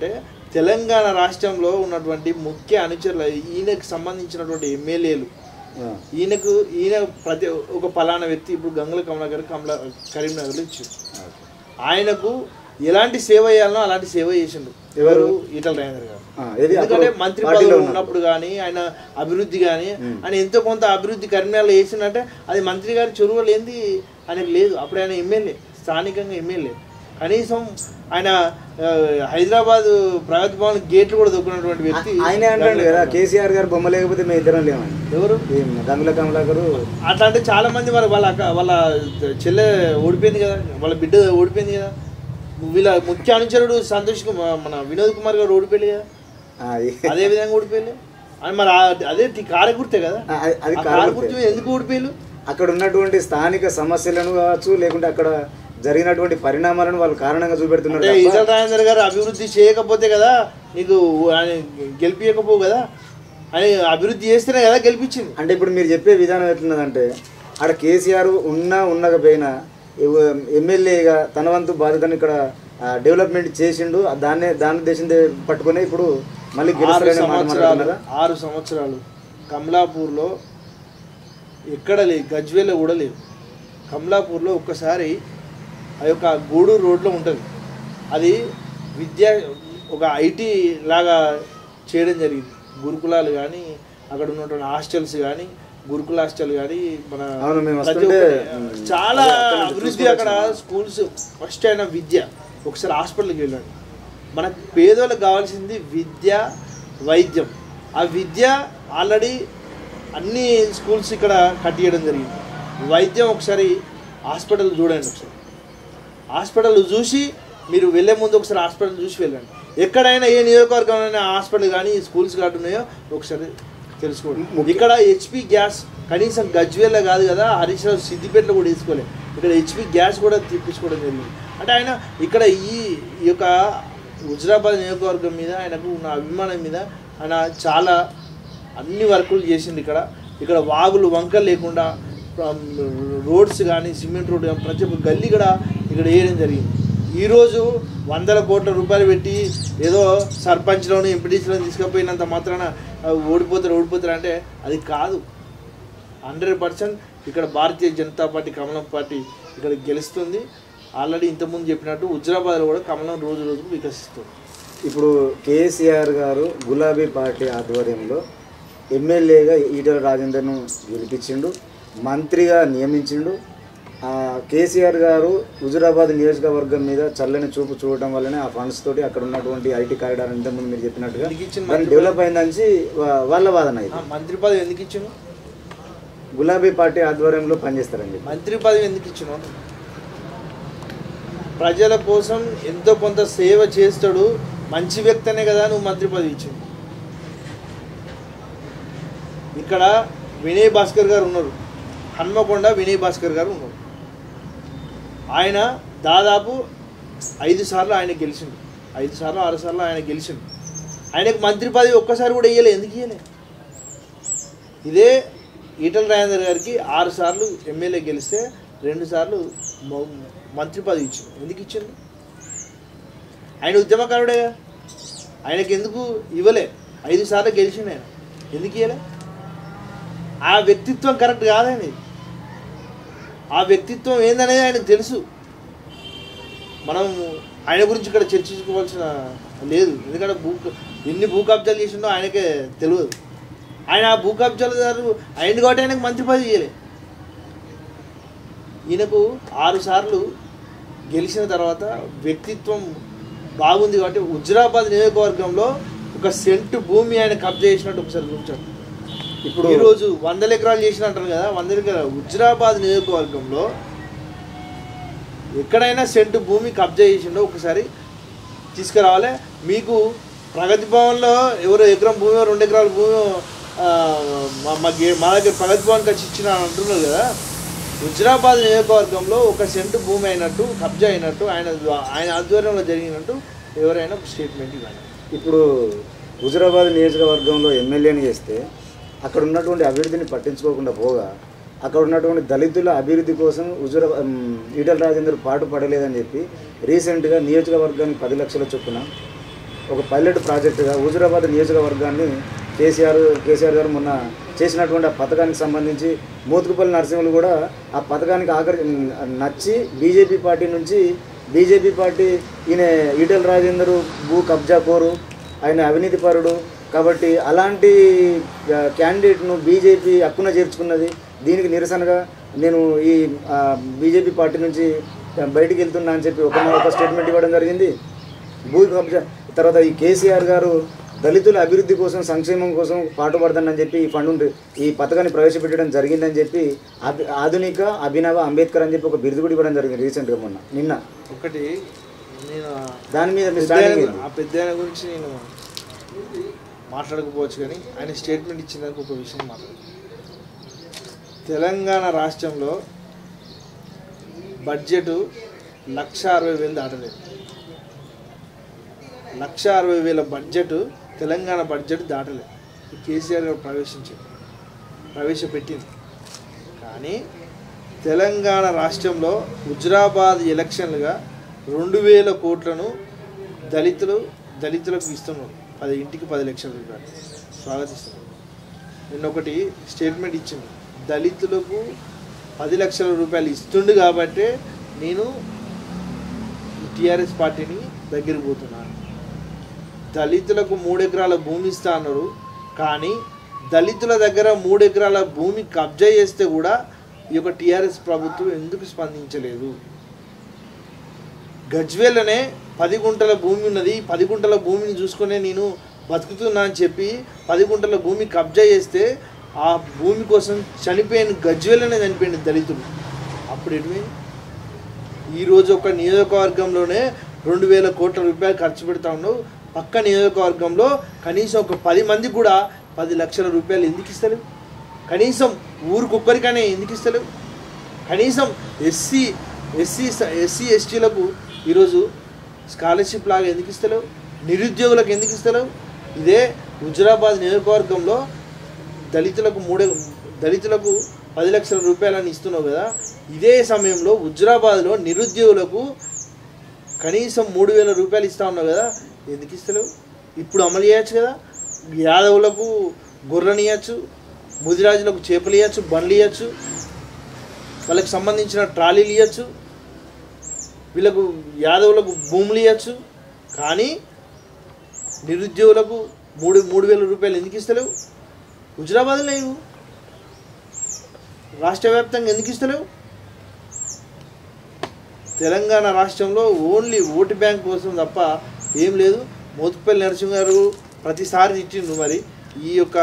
Speaker 2: తెలంగాణ రాష్ట్రంలో ఉన్నటువంటి ముఖ్య అనుచరులు ఈయనకు సంబంధించినటువంటి ఎమ్మెల్యేలు
Speaker 1: ఆ,
Speaker 2: ఈయనకు ఈయన ప్రతి ఒక పలానా వ్యక్తి ఇప్పుడు గంగుల కమలాకర్ కమలా కరీంనగర్లో ఇచ్చారు
Speaker 1: ఓకే.
Speaker 2: ఆయనకు ఎలాంటి సేవ చేయాలనో అలాంటి సేవ చేసిండు
Speaker 1: ఎవరు?
Speaker 2: ఈటల రాజేందర్ గారు
Speaker 1: ఆ, ఏది
Speaker 2: ఎందుకంటే
Speaker 1: అప్పుడు
Speaker 2: మంత్రి
Speaker 1: పార్టీలో
Speaker 2: పదవిలో
Speaker 1: ఉన్నప్పుడు.
Speaker 2: ఉన్నప్పుడు కానీ ఆయన అభివృద్ధి కానీ ఆయన ఎంతో కొంత అభివృద్ధి కర్మేళ చేసిందంటే అది మంత్రి గారి చొరవ లేనిది ఆయనకు లేదు అప్పుడు ఆయన ఎమ్మెల్యే స్థానికంగా ఎమ్మెల్యే కనీసం ఆయన ఆ, హైదరాబాద్ ప్రగతి భవన్ గేట్లు కూడా దొక్కినటువంటి వ్యక్తి
Speaker 1: ఆయనే అంటాడు కదా కేసీఆర్ గారు బొమ్మ లేకపోతే మేము ఇద్దరం లేమని
Speaker 2: ఎవరు
Speaker 1: ఈ గంగుల కమలాకరు
Speaker 2: అట్లా అంటే చాలా మంది మరి వాళ్ళ అక్క వాళ్ళ చెల్లె ఓడిపోయింది కదా వాళ్ళ బిడ్డ ఓడిపోయింది కదా వీళ్ళ ముఖ్య అనుచరుడు సంతోష్ కుమార్ మన వినోద్ కుమార్ గారు ఓడిపోయింది కదా
Speaker 1: ఆ, ఈ-
Speaker 2: అదే విధంగా ఓడిపోయింది అని మరి ఆ- అదే టీ కారు గుర్తే కదా
Speaker 1: ఆ, అది- అది
Speaker 2: ఆ
Speaker 1: కారు
Speaker 2: కారు
Speaker 1: గుర్తే.
Speaker 2: గుర్తు మీద ఎందుకు ఓడిపోయారు
Speaker 1: అక్కడ ఉన్నటువంటి స్థానిక సమస్యలను కావచ్చు లేకుంటే అక్కడ జరిగినటువంటి పరిణామాలను వాళ్ళు కారణంగా చూపెడుతున్నారు
Speaker 2: అంటే
Speaker 1: తప్ప
Speaker 2: ఈటల రాజేందర్ గారు అభివృద్ధి చేయకపోతే కదా నీకు ఆయన గెలిపించకపోవు కదా ఆయన అభివృద్ధి చేస్తేనే కదా గెలిపించింది
Speaker 1: అంటే ఇప్పుడు మీరు చెప్పే విధానం ఎట్లున్నదంటే ఆడ కేసీఆర్ ఉన్నా ఉండకపోయినా ఎవ- ఎమ్మెల్యేగా తన వంతు బాధ్యతను ఇక్కడ ఆ, డెవలప్మెంట్ చేసిండు ఆ దాన్నే దాని దేశం పట్టుకుని ఇప్పుడు మళ్ళీ
Speaker 2: ఆరు
Speaker 1: గెలుస్తారనే మాట
Speaker 2: సంవత్సరాలు
Speaker 1: మాట్లాడుతున్నారా
Speaker 2: ఆరు సంవత్సరాలు కమలాపూర్లో ఎక్కడ లేదు గజ్వేల్లో కూడా లేదు కమలాపూర్లో ఒక్కసారి ఆ యొక్క గూడూరు రోడ్లో ఉంటుంది అది విద్యా ఒక ఐటీ లాగా చేయడం జరిగింది గురుకులాలు కానీ అక్కడ ఉన్నటువంటి హాస్టల్స్ కానీ గురుకుల హాస్టల్ కానీ మన
Speaker 1: అవును, మేము
Speaker 2: ప్రతి
Speaker 1: వస్తుంటే,
Speaker 2: ఒక్కటి,
Speaker 1: ఉమ్,
Speaker 2: చాలా
Speaker 1: అదే అక్కడ నుంచి
Speaker 2: అభివృద్ధి
Speaker 1: చూసుకొని
Speaker 2: అక్కడ స్కూల్స్ ఫస్ట్ అయిన విద్య ఒకసారి హాస్పిటల్కి వెళ్ళండి మనకు పేదోళ్ళకి కావాల్సింది విద్య వైద్యం ఆ విద్య ఆల్రెడీ అన్ని స్కూల్స్ ఇక్కడ కట్టియడం జరిగింది వైద్యం ఒకసారి హాస్పిటల్ చూడండి ఒకసారి హాస్పిటల్ చూసి మీరు వెళ్ళే ముందు ఒకసారి హాస్పిటల్ చూసి వెళ్ళండి ఎక్కడైనా ఏ నియోజకవర్గంలో హాస్పిటల్ కానీ స్కూల్స్ కానీ ఉన్నాయో ఒకసారి తెలుసుకోండి ఇక్కడ హెచ్పి గ్యాస్ కనీసం గజ్వేల్లో కాదు కదా హరీష్ రావు సిద్దిపేటలో కూడా తీసుకోలేదు ఇక్కడ హెచ్పి గ్యాస్ కూడా తెప్పించుకోవడం జరిగింది అంటే ఆయన ఇక్కడ ఈ ఈ యొక్క హుజరాబాద్ నియోజకవర్గం మీద ఆయనకు ఉన్న అభిమానం మీద ఆయన చాలా అన్ని వర్కులు చేసింది ఇక్కడ ఇక్కడ వాగులు వంకలు లేకుండా రోడ్స్ కానీ సిమెంట్ రోడ్ కానీ ప్రతి ఒక్క గల్లీ కూడా ఇక్కడ వేయడం జరిగింది ఈరోజు వందల కోట్ల రూపాయలు పెట్టి ఏదో సర్పంచ్లోను ఎంపీటీసీలోను తీసుకుపోయినంత మాత్రాన ఆ, ఓడిపోతారు ఓడిపోతారు అంటే అది కాదు హండ్రెడ్ పర్సెంట్ ఇక్కడ భారతీయ జనతా పార్టీ కమలం పార్టీ ఇక్కడ గెలుస్తుంది ఆల్రెడీ ఇంతకుముందు చెప్పినట్టు హుజరాబాద్లో కూడా కమలం రోజు రోజుకు వికసిస్తుంది
Speaker 1: ఇప్పుడు కేసీఆర్ గారు గులాబీ పార్టీ ఆధ్వర్యంలో ఎమ్మెల్యేగా ఈటల రాజేందర్ను గెలిపించిండు మంత్రిగా నియమించిండు ఆ, కేసీఆర్ గారు హుజురాబాద్ నియోజకవర్గం మీద చల్లని చూపు చూడటం వల్లనే ఆ ఫండ్స్ తోటి అక్కడ ఉన్నటువంటి ఐటీ కారిడార్ ఇంతకుముందు మీరు చెప్పినట్టుగా
Speaker 2: ఎందుకు ఇచ్చిన
Speaker 1: దాన్ని డెవలప్ అయిందని వా- వాళ్ళ వాదన ఇది
Speaker 2: ఆ, మంత్రి పదవి ఎందుకు ఇచ్చాను
Speaker 1: గులాబీ పార్టీ ఆధ్వర్యంలో పనిచేస్తారని చెప్పి
Speaker 2: మంత్రి పదవి ఎందుకు ఇచ్చినావు ప్రజల కోసం ఎంతో కొంత సేవ చేస్తాడు మంచి వ్యక్తనే కదా నువ్వు మంత్రి పదవి ఇచ్చావు ఇక్కడ వినయ్ భాస్కర్ గారు ఉన్నారు హన్మకొండ వినయ్ భాస్కర్ గారు ఉన్నారు ఆయన దాదాపు ఐదు సార్లు ఆయన గెలిచిండు ఐదు సార్లు ఆరు సార్లు ఆయన గెలిచిండు ఆయనకు మంత్రి పదవి ఒక్కసారి కూడా ఇయ్యలే ఎందుకు ఇయ్యలే ఇదే ఈటల రాజేందర్ గారికి ఆరు సార్లు ఎమ్మెల్యే గెలిస్తే రెండు సార్లు మ- మంత్రి పదవి ఇచ్చింది ఎందుకు ఇచ్చింది ఆయన ఉద్యమకారుడేగా ఆయనకి ఎందుకు ఇవ్వలే ఐదు సార్లు గెలిచిండు ఆయన ఎందుకు ఇవ్వలే ఆ వ్యక్తిత్వం కరెక్ట్ కాదండి ఆ వ్యక్తిత్వం ఏందనేది ఆయనకు తెలుసు మనం ఆయన గురించి ఇక్కడ చర్చించుకోవాల్సిన లేదు ఎందుకంటే భూ ఎన్ని భూ కబ్జాలు చేసిండో ఆయనకే తెలియదు ఆయన ఆ భూ కబ్జాలదారు ఆయన కాబట్టి ఆయనకు మంత్రి పదవి ఇయ్యలే ఈయనకు ఆరు సార్లు గెలిచిన తర్వాత వ్యక్తిత్వం బాగుంది కాబట్టి హుజరాబాద్ నియోజకవర్గంలో ఒక సెంటు భూమి ఆయన కబ్జా చేసినట్టు ఒకసారి గురించాడు
Speaker 1: ఇప్పుడు
Speaker 2: ఈ రోజు వందల ఎకరాలు చేసిన అంటారు కదా వందల ఎకరాలు హుజరాబాద్ నియోజకవర్గంలో ఎక్కడైనా సెంటు భూమి కబ్జా చేసిండో ఒకసారి తీసుకురావాలి మీకు ప్రగతి భవన్లో ఎవరో ఎకరం భూమి రెండు ఎకరాల భూమి ఆ, మా మా గే- మా దగ్గర ప్రగతి భవన్ ఖర్చు ఇచ్చిన అని అంటున్నారు కదా హుజరాబాద్ నియోజకవర్గంలో ఒక సెంటు భూమి అయినట్టు కబ్జా అయినట్టు ఆయన ద్వా- ఆయన ఆధ్వర్యంలో జరిగినట్టు ఎవరైనా ఒక స్టేట్మెంట్ ఇవ్వాలి
Speaker 1: ఇప్పుడు హుజురాబాద్ నియోజకవర్గంలో ఎమ్మెల్యేని చేస్తే అక్కడ ఉన్నటువంటి అభివృద్ధిని పట్టించుకోకుండా పోగా అక్కడ ఉన్నటువంటి దళితుల అభివృద్ధి కోసం హుజురా ఉమ్, ఈటల రాజేందర్ పాటు పడలేదని చెప్పి రీసెంట్గా నియోజకవర్గానికి పది లక్షల చొప్పున ఒక పైలట్ ప్రాజెక్టుగా హుజురాబాద్ నియోజకవర్గాన్ని కేసీఆర్ కేసీఆర్ గారు మొన్న చేసినటువంటి ఆ పథకానికి సంబంధించి మోతుకుపల్లి నరసింహులు కూడా ఆ పథకానికి ఆకర్ నచ్చి బీజేపీ పార్టీ నుంచి బీజేపీ పార్టీ ఈయన ఈటెల రాజేందర్ భూ కబ్జా కోరు ఆయన అవినీతి పరుడు కాబట్టి అలాంటి ఆ, క్యాండిడేట్ను బీజేపీ హక్కున చేర్చుకున్నది దీనికి నిరసనగా నేను ఈ ఆ, బీజేపీ పార్టీ నుంచి బయటికి వెళ్తున్నా అని చెప్పి ఒక ఒక స్టేట్మెంట్ ఇవ్వడం జరిగింది భూ కబ్జా తర్వాత ఈ కేసీఆర్ గారు దళితుల అభివృద్ధి కోసం సంక్షేమం కోసం పాటుపడతానని చెప్పి ఈ ఫండ్ ఈ పథకాన్ని ప్రవేశపెట్టడం జరిగిందని చెప్పి అభి ఆధునిక అభినవ అంబేద్కర్ అని చెప్పి ఒక బిరుదు కూడా ఇవ్వడం జరిగింది రీసెంట్గా మొన్న నిన్న
Speaker 2: ఒకటి నేను ఆ-
Speaker 1: దాని మీద మీ
Speaker 2: పెద్ద
Speaker 1: స్టార్టింగ్
Speaker 2: ఆయన- ఆ పెద్ద ఆయన గురించి నేను మాట్లాడకపోవచ్చు కానీ ఆయన స్టేట్మెంట్ ఇచ్చినందుకు ఒక విషయం మాట్లాడు తెలంగాణ రాష్ట్రంలో బడ్జెట్ లక్ష అరవై వేలు దాటలేదు లక్ష అరవై వేల బడ్జెట్ తెలంగాణ బడ్జెట్ దాటలేదు ఈ కేసీఆర్ గారు ప్రవేశించింది ప్రవేశపెట్టింది కానీ తెలంగాణ రాష్ట్రంలో హుజరాబాద్ ఎలక్షన్లుగా రెండు వేల కోట్లను దళితులు దళితులకు ఇస్తున్నారు పది ఇంటికి పది లక్షల రూపాయలు స్వాగతిస్తున్నారు నిన్న ఒకటి స్టేట్మెంట్ ఇచ్చింది దళితులకు పది లక్షల రూపాయలు ఇస్తుండు కాబట్టే నేను టీఆర్ఎస్ పార్టీని దగ్గరికి పోతున్నాను దళితులకు మూడు ఎకరాల భూమి ఇస్తా అన్నారు కానీ దళితుల దగ్గర మూడు ఎకరాల భూమి కబ్జా చేస్తే కూడా ఈ యొక్క టీఆర్ఎస్ ప్రభుత్వం ఎందుకు స్పందించలేదు గజ్వేలనే పది గుంటల భూమి ఉన్నది పది గుంటల భూమిని చూసుకునే నేను బతుకుతున్నా అని చెప్పి పది గుంటల భూమి కబ్జా చేస్తే ఆ భూమి కోసం చనిపోయిన గజ్వేలనే చనిపోయిన దళితుడు అప్పుడు ఎటువైంది ఈరోజు ఒక నియోజకవర్గంలోనే రెండు వేల కోట్ల రూపాయలు ఖర్చు పెడతా ఉన్నావు పక్క నియోజకవర్గంలో కనీసం ఒక పది మంది కూడా పది లక్షల రూపాయలు ఎందుకు ఇస్తలేవు కనీసం ఊరికొక్కరికనే ఎందుకు ఇస్తలేవు కనీసం ఎస్సీ ఎస్సీ ఎస్సీ ఎస్టీలకు ఈరోజు స్కాలర్షిప్ లాగా ఎందుకు ఇస్తలేవు నిరుద్యోగులకు ఎందుకు ఇస్తలేవు ఇదే హుజరాబాద్ నియోజకవర్గంలో దళితులకు మూడే దళితులకు పది లక్షల రూపాయలని ఇస్తున్నావు కదా ఇదే సమయంలో హుజరాబాద్లో నిరుద్యోగులకు కనీసం మూడు వేల రూపాయలు ఇస్తా ఉన్నావు కదా ఎందుకు ఇస్తలేవు ఇప్పుడు అమలు చేయొచ్చు కదా యాదవులకు గొర్రెని ఇవ్వచ్చు ముదిరాజులకు చేపలు ఇవ్వచ్చు బండ్లు ఇవ్వచ్చు వాళ్ళకి సంబంధించిన ట్రాలీలు ఇవ్వచ్చు వీళ్ళకు యాదవులకు భూములు ఇవ్వచ్చు కానీ నిరుద్యోగులకు మూడు మూడు వేల రూపాయలు ఎందుకు ఇస్తలేవు హుజరాబాద్ లేవు రాష్ట్ర వ్యాప్తంగా ఎందుకు ఇస్తలేవు తెలంగాణ రాష్ట్రంలో ఓన్లీ ఓటు బ్యాంక్ కోసం తప్ప ఏం లేదు మోతుపల్లి నరసింహ గారు ప్రతిసారి ఇచ్చిండు మరి ఈ యొక్క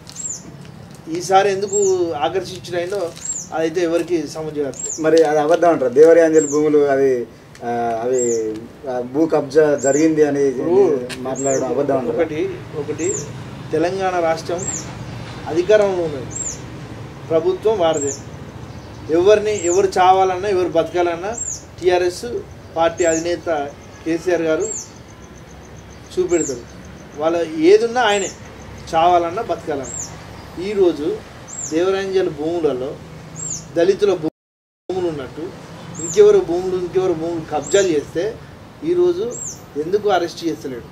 Speaker 2: ఈసారి ఎందుకు ఆకర్షించినాయో అదైతే ఎవరికి సమజేయట్లేదు
Speaker 1: మరి అది అబద్ధం అంటారు దేవరి అంజలి భూములు అది ఆ, అవి ఆ, భూ కబ్జా జరిగింది అని మాట్లాడడం అబద్ధం అంటారు
Speaker 2: ఒకటి ఒకటి తెలంగాణ రాష్ట్రం అధికారంలో ఉన్నది ప్రభుత్వం వారిదే ఎవరిని ఎవరు చావాలన్నా ఎవరు బతకాలన్నా టీఆర్ఎస్ పార్టీ అధినేత కేసీఆర్ గారు చూపెడతారు వాళ్ళ ఏదున్నా ఆయనే చావాలన్నా బతకాలన్నా ఈరోజు దేవరాంజల భూములలో దళితుల భూ- భూములు ఉన్నట్టు ఇంకెవరు భూములు ఇంకెవరు భూములు కబ్జాలు చేస్తే ఈరోజు ఎందుకు అరెస్ట్ చేస్తలేడు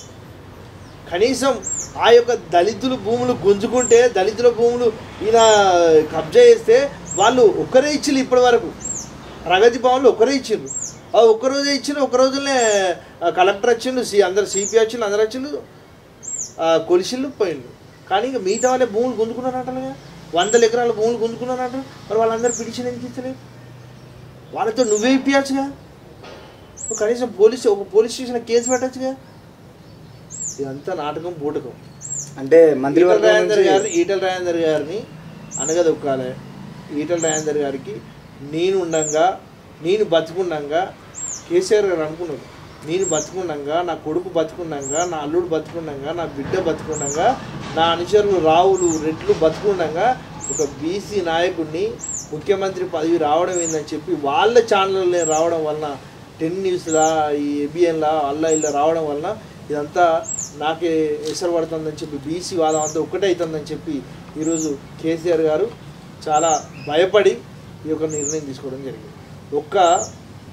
Speaker 2: కనీసం ఆ యొక్క దళితుల భూములు గుంజుకుంటే దళితుల భూములు ఈయన కబ్జా చేస్తే వాళ్ళు ఒక్కరే ఇచ్చిర్రు ఇప్పటి వరకు ప్రగతి భవన్లు ఒక్కరే ఇచ్చిండ్రు ఆ ఒక్కరోజే ఇచ్చిన ఒక రోజులనే ఆ కలెక్టర్ వచ్చిండు సి అందరు సిపి వచ్చిండు అందరు వచ్చిండు ఆ కొలిసిళ్ళు పోయిండు కానీ ఇక మిగతా వాళ్ళే భూములు గుంజుకున్నారంటగా వందల ఎకరాల భూములు గుంజుకున్నారంట మరి వాళ్ళందరూ పిటిషన్ ఎందుకు ఇస్తలేవు వాళ్ళతో నువ్వే ఇప్పించచ్చుగా ఒక కనీసం పోలీస్ ఒక పోలీస్ స్టేషన్ కేసు పెట్టచ్చుగా ఇదంతా నాటకం బూటకం
Speaker 1: అంటే
Speaker 2: ఈటల
Speaker 1: మంత్రివర్గం
Speaker 2: రాజేందర్
Speaker 1: నుంచి
Speaker 2: గారిని ఈటల రాజేందర్ గారిని అనగదొక్కాలి ఈటల రాజేందర్ గారికి నేను ఉండంగా నేను బతుకుండంగా కేసీఆర్ గారు అనుకున్నారు నేను బతుకుండంగా నా కొడుకు బతుకుండంగా నా అల్లుడు బతుకుండంగా నా బిడ్డ బతుకుండంగా నా అనుచరులు రావులు రెడ్లు బతుకుండంగా ఒక బీసీ నాయకుడిని ముఖ్యమంత్రి పదవి రావడం ఏందని చెప్పి వాళ్ళ ఛానల్లో రావడం వలన టెన్ న్యూస్లా ఈ ఏబిఎన్లా అల్లా ఇలా రావడం వలన ఇదంతా నాకే ఎసరు పడుతుందని చెప్పి బీసీ వాదం అంతా ఒక్కటే అవుతుందని చెప్పి ఈరోజు కేసీఆర్ గారు చాలా భయపడి ఈ యొక్క నిర్ణయం తీసుకోవడం జరిగింది ఒక్క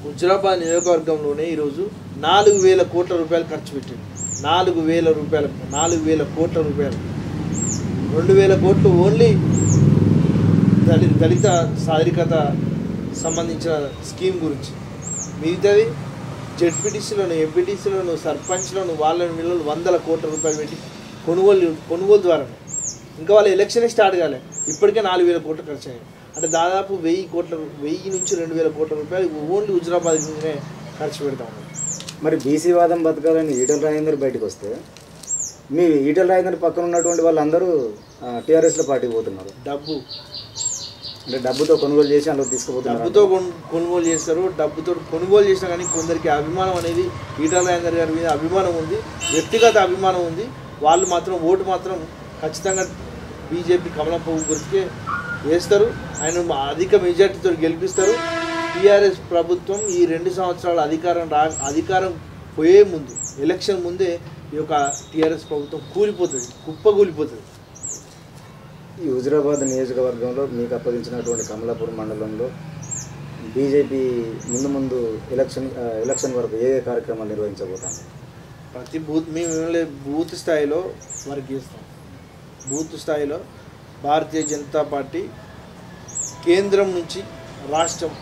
Speaker 2: హుజరాబాద్ నియోజకవర్గంలోనే ఈరోజు నాలుగు వేల కోట్ల రూపాయలు ఖర్చు పెట్టింది నాలుగు వేల రూపాయలకు నాలుగు వేల కోట్ల రూపాయలు రెండు వేల కోట్లు ఓన్లీ దళి దళిత సాధికారత సంబంధించిన స్కీమ్ గురించి మిగతాది జెడ్పీటీసీలోను ఎంపీటీసీలోను సర్పంచ్లోను వాళ్ళని వీళ్ళని వందల కోట్ల రూపాయలు పెట్టి కొనుగోలు కొనుగోలు ద్వారా ఇంకా వాళ్ళ ఎలక్షన్ స్టార్ట్ కాలే ఇప్పటికే నాలుగు వేల కోట్లు ఖర్చు అయ్యాయి అంటే దాదాపు వెయ్యి కోట్ల రూ- వెయ్యి నుంచి రెండు వేల కోట్ల రూపాయలు ఓన్లీ హుజరాబాద్ నుంచినే ఖర్చు పెడతా ఉన్నారు
Speaker 1: మరి బీసీ వాదం బతకాలని ఈటల రాజేందర్ బయటకు వస్తే మీ ఈటల రాజేందర్ పక్కన ఉన్నటువంటి వాళ్ళందరూ టీఆర్ఎస్లో పార్టీకి పోతున్నారు
Speaker 2: డబ్బు
Speaker 1: అంటే డబ్బుతో కొనుగోలు చేసి అందులో తీసుకుపోతున్నారు
Speaker 2: డబ్బుతో కొను- కొనుగోలు చేస్తారు డబ్బుతో కొనుగోలు చేసినా కానీ కొందరికి అభిమానం అనేది ఈటల రాజేందర్ గారి మీద అభిమానం ఉంది వ్యక్తిగత అభిమానం ఉంది వాళ్ళు మాత్రం ఓటు మాత్రం ఖచ్చితంగా బీజేపీ కమలం పువ్వు గురికే వేస్తారు ఆయన మా అధిక మెజార్టీతో గెలిపిస్తారు టీఆర్ఎస్ ప్రభుత్వం ఈ రెండు సంవత్సరాల అధికారం రా అధికారం పోయే ముందు ఎలక్షన్ ముందే ఈ యొక్క టీఆర్ఎస్ ప్రభుత్వం కూలిపోతుంది కుప్ప కూలిపోతుంది
Speaker 1: ఈ హుజరాబాద్ నియోజకవర్గంలో మీకు అప్పగించినటువంటి కమలాపూర్ మండలంలో బీజేపీ ముందు ముందు ఎలక్షన్ ఆ, ఎలక్షన్ వరకు ఏ ఏ కార్యక్రమాలు నిర్వహించబోతాను
Speaker 2: ప్రతి బూత్ మేము ఏం లేదు బూత్ స్థాయిలో వర్క్ చేస్తాం బూత్ స్థాయిలో భారతీయ జనతా పార్టీ కేంద్రం నుంచి రాష్ట్రం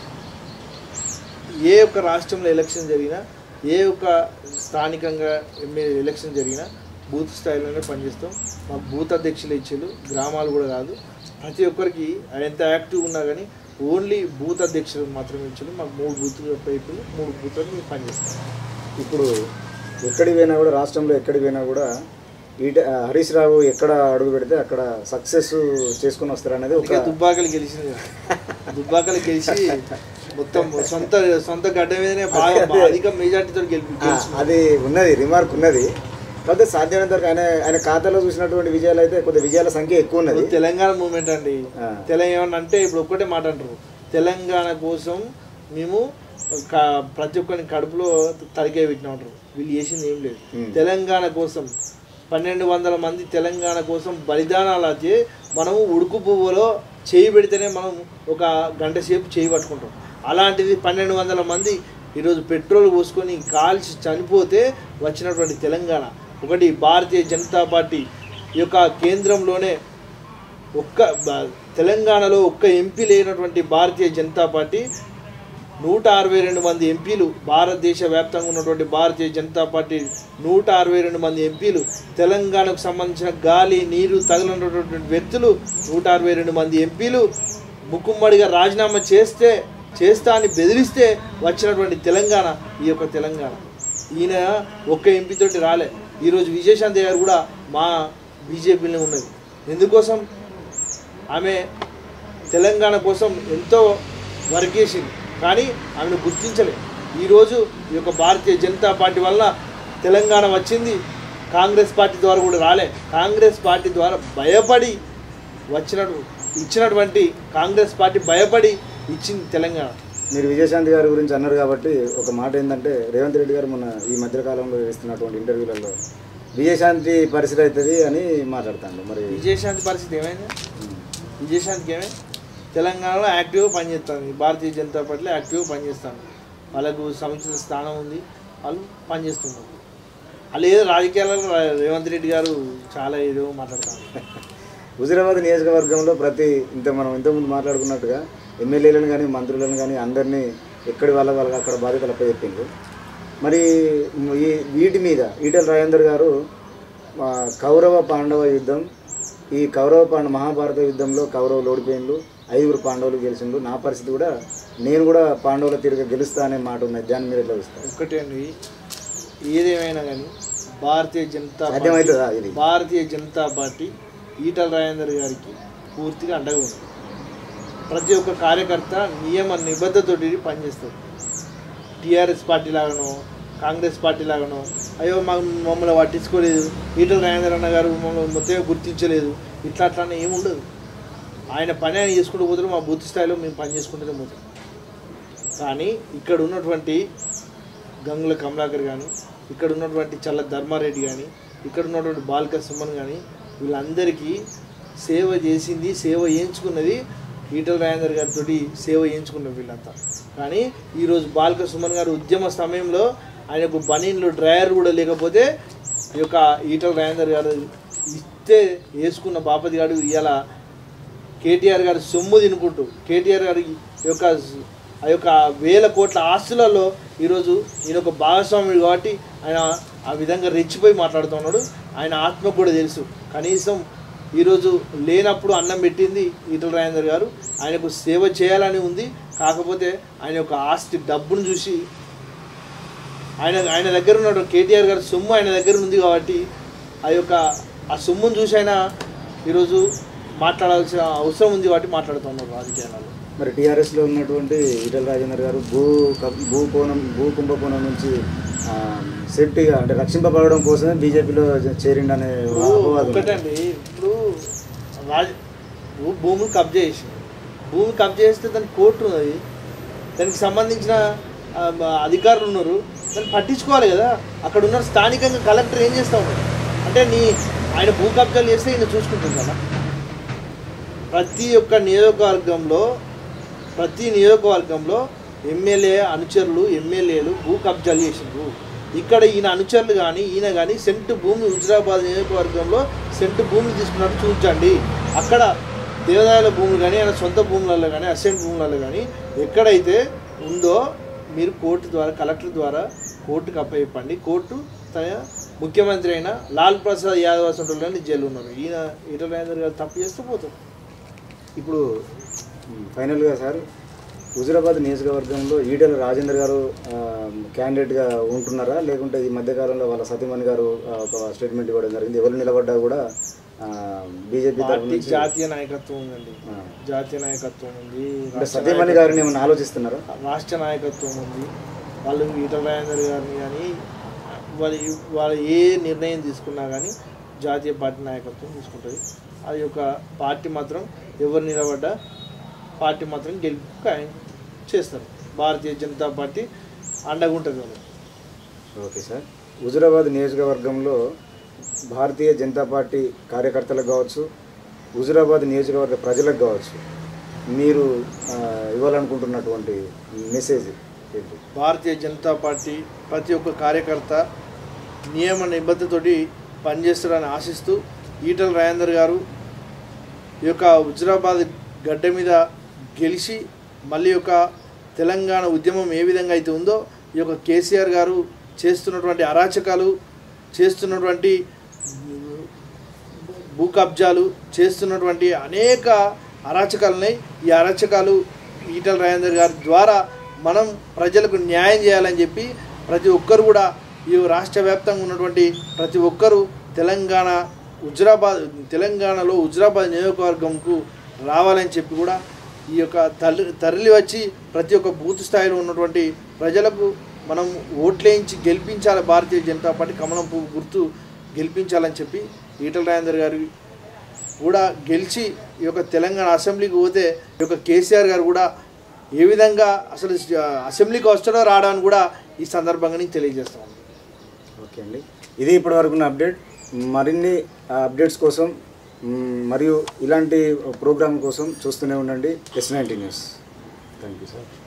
Speaker 2: ఏ ఒక్క రాష్ట్రంలో ఎలక్షన్ జరిగినా ఏ ఒక్క స్థానికంగా ఎమ్మెల్యే ఎలక్షన్ జరిగినా బూత్ స్థాయిలోనే పనిచేస్తాం మాకు బూత్ అధ్యక్షులు ఇచ్చారు గ్రామాలు కూడా కాదు ప్రతి ఒక్కరికి ఎంత యాక్టివ్ ఉన్నా కానీ ఓన్లీ బూత్ అధ్యక్షులు మాత్రమే ఇచ్చారు మాకు మూడు బూతులు పైపులు మూడు బూతులు మేము పనిచేస్తాం
Speaker 1: ఇప్పుడు ఎక్కడికి పోయినా కూడా రాష్ట్రంలో ఎక్కడికి పోయినా కూడా ఈట ఆ, హరీష్ రావు ఎక్కడ అడుగు పెడితే అక్కడ సక్సెస్ చేసుకుని వస్తారనేది ఒక
Speaker 2: ఇక దుబ్బాకలు గెలిచింది కదా. దుబ్బాకలు గెలిచి మొత్తం సొంత సొంత గడ్డ మీదనే బాగా బా- అధిక మెజార్టీతో గెలిపి
Speaker 1: ఆ, అది ఉన్నది రిమార్క్ ఉన్నది కాకపోతే సాధ్యమైనంత వరకు ఆయన ఆయన ఖాతాలో చూసినటువంటి విజయాలు అయితే కొద్దిగా విజయాల సంఖ్య ఎక్కువ ఉన్నది
Speaker 2: ఇప్పుడు తెలంగాణ మూమెంట్ అండి
Speaker 1: ఆ.
Speaker 2: తెలంగాణ అంటే ఇప్పుడు ఒక్కటే మాట అంటారు తెలంగాణ కోసం మేము క- ప్రతి ఒక్కరిని కడుపులో తలకాయ పెట్టినా ఉంటారు వీళ్ళు చేసింది ఏం లేదు
Speaker 1: ఉమ్.
Speaker 2: తెలంగాణ కోసం పన్నెండు వందల మంది తెలంగాణ కోసం బలిదానాలు అయితే మనము ఉడుకు పువ్వులో చేయి పెడితేనే మనం ఒక గంట సేపు చేయి పట్టుకుంటాం అలాంటిది పన్నెండు వందల మంది ఈరోజు పెట్రోల్ పోసుకొని కాల్చి చనిపోతే వచ్చినటువంటి తెలంగాణ ఒకటి భారతీయ జనతా పార్టీ ఈ యొక్క కేంద్రంలోనే ఒక్క బ- తెలంగాణలో ఒక్క ఎంపీ లేనటువంటి భారతీయ జనతా పార్టీ నూట అరవై రెండు మంది ఎంపీలు భారతదేశ వ్యాప్తంగా ఉన్నటువంటి భారతీయ జనతా పార్టీ నూట అరవై రెండు మంది ఎంపీలు తెలంగాణకు సంబంధించిన గాలి నీరు తగిలినటువంటి వ్యక్తులు నూట అరవై రెండు మంది ఎంపీలు ముక్కుమ్మడిగా రాజీనామా చేస్తే చేస్తా అని బెదిరిస్తే వచ్చినటువంటి తెలంగాణ ఈ యొక్క తెలంగాణ ఈయన ఒక్క ఎంపీతోటి రాలే ఈరోజు విజయశాంతి గారు కూడా మా బీజేపీలో ఉన్నది ఎందుకోసం ఆమె తెలంగాణ కోసం ఎంతో వర్క్ చేసింది కానీ ఆమెను గుర్తించలేదు ఈరోజు ఈ యొక్క భారతీయ జనతా పార్టీ వల్ల తెలంగాణ వచ్చింది కాంగ్రెస్ పార్టీ ద్వారా కూడా రాలే కాంగ్రెస్ పార్టీ ద్వారా భయపడి వచ్చినటు ఇచ్చినటువంటి కాంగ్రెస్ పార్టీ భయపడి ఇచ్చింది తెలంగాణ
Speaker 1: మీరు విజయశాంతి గారి గురించి అన్నారు కాబట్టి ఒక మాట ఏంటంటే రేవంత్ రెడ్డి గారు మన ఈ మధ్యకాలంలో ఇస్తున్నటువంటి ఇంటర్వ్యూలలో విజయశాంతి పరిస్థితి అవుతుంది అని మాట్లాడుతాను మరి
Speaker 2: విజయశాంతి పరిస్థితి ఏమైంది విజయశాంతికి ఏమైంది తెలంగాణలో యాక్టివ్గా పనిచేస్తుంది భారతీయ జనతా పార్టీలో యాక్టివ్గా పనిచేస్తాను వాళ్ళకు సముచిత స్థానం ఉంది వాళ్ళు పనిచేస్తున్నారు వాళ్ళు ఏదో రాజకీయాలలో రా- రేవంత్ రెడ్డి గారు చాలా ఏదో మాట్లాడతారు
Speaker 1: హుజురాబాద్ నియోజకవర్గంలో ప్రతి ఇంత మనం ఇంతకుముందు మాట్లాడుకున్నట్టుగా ఎమ్మెల్యేలను కానీ మంత్రులను కానీ అందరినీ ఎక్కడి వాళ్ళ వాళ్ళకి అక్కడ బాధ్యతలు అప్పచెప్పిండ్రు మరి ఈ వీటి మీద ఈటల రాజేందర్ గారు ఆ, కౌరవ పాండవ యుద్ధం ఈ కౌరవ పాండ మహాభారత యుద్ధంలో కౌరవులు ఓడిపోయిండ్రు ఐదుగురు పాండవులు గెలిచిండ్రు నా పరిస్థితి కూడా నేను కూడా పాండవుల తిరిగి గెలుస్తా అనే మాట ఉన్నది దాన్ని మీరు ఎట్లా చూస్తారు
Speaker 2: ఒక్కటే అండి ఏదేమైనా కానీ భారతీయ జనతా పార్టీ
Speaker 1: సాధ్యమవుతుందా ఇది
Speaker 2: భారతీయ జనతా పార్టీ ఈటల రాజేందర్ గారికి పూర్తిగా అండగా ఉంది ప్రతి ఒక్క కార్యకర్త నియమ నిబద్ధతోటి పనిచేస్తారు టీఆర్ఎస్ పార్టీ లాగానో కాంగ్రెస్ పార్టీ లాగానో అయ్యో మాకు మమ్మల్ని పట్టించుకోలేదు ఈటల రాజేందర్ అన్న గారు మమ్మల్ని మొత్తం గుర్తించలేదు ఇట్లా అట్లా అని ఏమి ఉండదు ఆయన పని ఆయన చేసుకుంటూ పోతారు మా బూత్ స్థాయిలో మేము పని చేసుకుంటూనే పోతాం కానీ ఇక్కడ ఉన్నటువంటి గంగుల కమలాకర్ కానీ ఇక్కడ ఉన్నటువంటి చల్ల ధర్మారెడ్డి కానీ ఇక్కడ ఉన్నటువంటి బాల్క సుమన్ కానీ వీళ్ళందరికీ సేవ చేసింది సేవ చేయించుకున్నది ఈటల రాజేందర్ గారితో సేవ చేయించుకున్నారు వీళ్ళంతా కానీ ఈరోజు బాలక సుమన్ గారు ఉద్యమ సమయంలో ఆయనకు బనీన్లు డ్రైయర్ కూడా లేకపోతే ఈ యొక్క ఈటల రాజేందర్ గారు ఇస్తే వేసుకున్న బాపతి గారు ఇవాళ కేటీఆర్ గారి సొమ్ము తినుకుంటూ కేటీఆర్ గారి యొక్క ఆ యొక్క వేల కోట్ల ఆస్తులలో ఈరోజు ఈయన ఒక భాగస్వామి కాబట్టి ఆయన ఆ విధంగా రెచ్చిపోయి మాట్లాడుతున్నాడు ఆయన ఆత్మకు కూడా తెలుసు కనీసం ఈరోజు లేనప్పుడు అన్నం పెట్టింది ఈటల రాజేందర్ గారు ఆయనకు సేవ చేయాలని ఉంది కాకపోతే ఆయన యొక్క ఆస్తి డబ్బును చూసి ఆయన ఆయన దగ్గర ఉన్న కేటీఆర్ గారి సొమ్ము ఆయన దగ్గర ఉంది కాబట్టి ఆ యొక్క ఆ సొమ్మును చూసి ఆయన ఈరోజు మాట్లాడాల్సిన అవసరం ఉంది కాబట్టి మాట్లాడుతున్నారు రాజకీయాలలో
Speaker 1: మరి టీఆర్ఎస్లో ఉన్నటువంటి ఈటల రాజేందర్ గారు భూ క- భూ కోణం భూ కుంభకోణం నుంచి ఆ, సేఫ్టీగా అంటే రక్షింపబడడం కోసమే బీజేపీలో చేరిండనే అపవాదం ఉంది.
Speaker 2: ఒకటండి ఇప్పుడు రాజ భూ- భూములు కబ్జా చేసి భూమి కబ్జా చేస్తే దానికి కోర్టు ఉన్నది దానికి సంబంధించిన ఆ, మ- అధికారులు ఉన్నారు దాన్ని పట్టించుకోవాలి కదా అక్కడ ఉన్న స్థానికంగా కలెక్టర్ ఏం చేస్తా ఉన్నాడు అంటే నీ ఆయన భూ కబ్జాలు చేస్తే ఈయన చూసుకుంటుంది కదా ప్రతి ఒక్క నియోజకవర్గంలో ప్రతి నియోజకవర్గంలో ఎమ్మెల్యే అనుచరులు ఎమ్మెల్యేలు భూ కబ్జాలు చేసిండ్రు ఇక్కడ ఈయన అనుచరులు కానీ ఈయన కానీ సెంటు భూమి హుజరాబాద్ నియోజకవర్గంలో సెంటు భూమి తీసుకున్నట్టు చూపించండి అక్కడ దేవాదాయాల భూములు కానీ ఆయన సొంత భూములలో కానీ అసెంట్ భూములలో కానీ ఎక్కడైతే ఉందో మీరు కోర్టు ద్వారా కలెక్టర్ ద్వారా కోర్టుకు అప్పచెప్పండి కోర్టు తన ముఖ్యమంత్రి అయిన లాల్ ప్రసాద్ యాదవ్ అసంటోళ్ళని జైలు ఉన్నారు ఈయన ఈటల రాజేందర్ గారు తప్పు చేస్తూ పోతారు
Speaker 1: ఇప్పుడు మ్, ఫైనల్గా సార్ హుజురాబాద్ నియోజకవర్గంలో ఈటెల రాజేందర్ గారు ఆ, క్యాండిడేట్గా ఉంటున్నారా లేకుంటే ఈ మధ్యకాలంలో వాళ్ళ సతీమణి గారు ఆ, ఒక స్టేట్మెంట్ ఇవ్వడం జరిగింది ఎవరు నిలబడ్డా కూడా బీజేపీ తరఫు
Speaker 2: పార్టీ
Speaker 1: నుంచి
Speaker 2: జాతీయ నాయకత్వం ఉందండి
Speaker 1: ఆ,
Speaker 2: జాతీయ నాయకత్వం ఉంది
Speaker 1: అంటే
Speaker 2: రాష్ట్ర
Speaker 1: సతీమణి గారిని ఏమైనా ఆలోచిస్తున్నారా
Speaker 2: రాష్ట్ర నాయకత్వం ఉంది వాళ్ళు ఈటల రాజేందర్ గారిని కానీ వాళ్ళు వాళ్ళు ఏ నిర్ణయం తీసుకున్నా కానీ జాతీయ పార్టీ నాయకత్వం తీసుకుంటుంది అది ఒక పార్టీ మాత్రం ఎవరు నిలబడ్డా పార్టీ మాత్రం గెలుపు ఖాయం చేస్తారు భారతీయ జనతా పార్టీ అండగా ఉంటుంది వాళ్ళు
Speaker 1: ఓకే సార్ హుజురాబాద్ నియోజకవర్గంలో భారతీయ జనతా పార్టీ కార్యకర్తలకు కావచ్చు హుజురాబాద్ నియోజకవర్గ ప్రజలకు కావచ్చు మీరు ఆ, ఇవ్వాలనుకుంటున్నటువంటి మెసేజ్ ఏంటి
Speaker 2: భారతీయ జనతా పార్టీ ప్రతి ఒక్క కార్యకర్త నియమ నిబద్ధతోటి పనిచేస్తారని ఆశిస్తూ ఈటల రాజేందర్ గారు ఈ యొక్క హుజరాబాద్ గడ్డ మీద గెలిచి మళ్ళీ యొక్క తెలంగాణ ఉద్యమం ఏ విధంగా అయితే ఉందో ఈ యొక్క కేసీఆర్ గారు చేస్తున్నటువంటి అరాచకాలు చేస్తున్నటువంటి భూ కబ్జాలు చేస్తున్నటువంటి అనేక అరాచకాలున్నాయి ఈ అరాచకాలు ఈటల రాజేందర్ గారి ద్వారా మనం ప్రజలకు న్యాయం చేయాలని చెప్పి ప్రతి ఒక్కరు కూడా ఈ రాష్ట్ర వ్యాప్తంగా ఉన్నటువంటి ప్రతి ఒక్కరూ తెలంగాణ హుజరాబాద్ తెలంగాణలో హుజరాబాద్ నియోజకవర్గంకు రావాలని చెప్పి కూడా ఈ యొక్క తల్లి తరలి వచ్చి ప్రతి ఒక్క బూత్ స్థాయిలో ఉన్నటువంటి ప్రజలకు మనం ఓట్లేయించి గెలిపించాలి భారతీయ జనతా పార్టీ కమలం పువ్వు గుర్తు గెలిపించాలని చెప్పి ఈటల రాజేందర్ గారి కూడా గెలిచి ఈ యొక్క తెలంగాణ అసెంబ్లీకి పోతే ఈ యొక్క కేసీఆర్ గారు కూడా ఏ విధంగా అసలు అసెంబ్లీకి వస్తాడో రావడానికి కూడా ఈ సందర్భంగా నేను తెలియజేస్తాను
Speaker 1: ఓకే అండి ఇది ఇప్పటి వరకు అప్డేట్ మరిన్ని అప్డేట్స్ కోసం మ్, మరియు ఇలాంటి ప్రోగ్రామ్ కోసం చూస్తూనే ఉండండి S ninety news thank you sir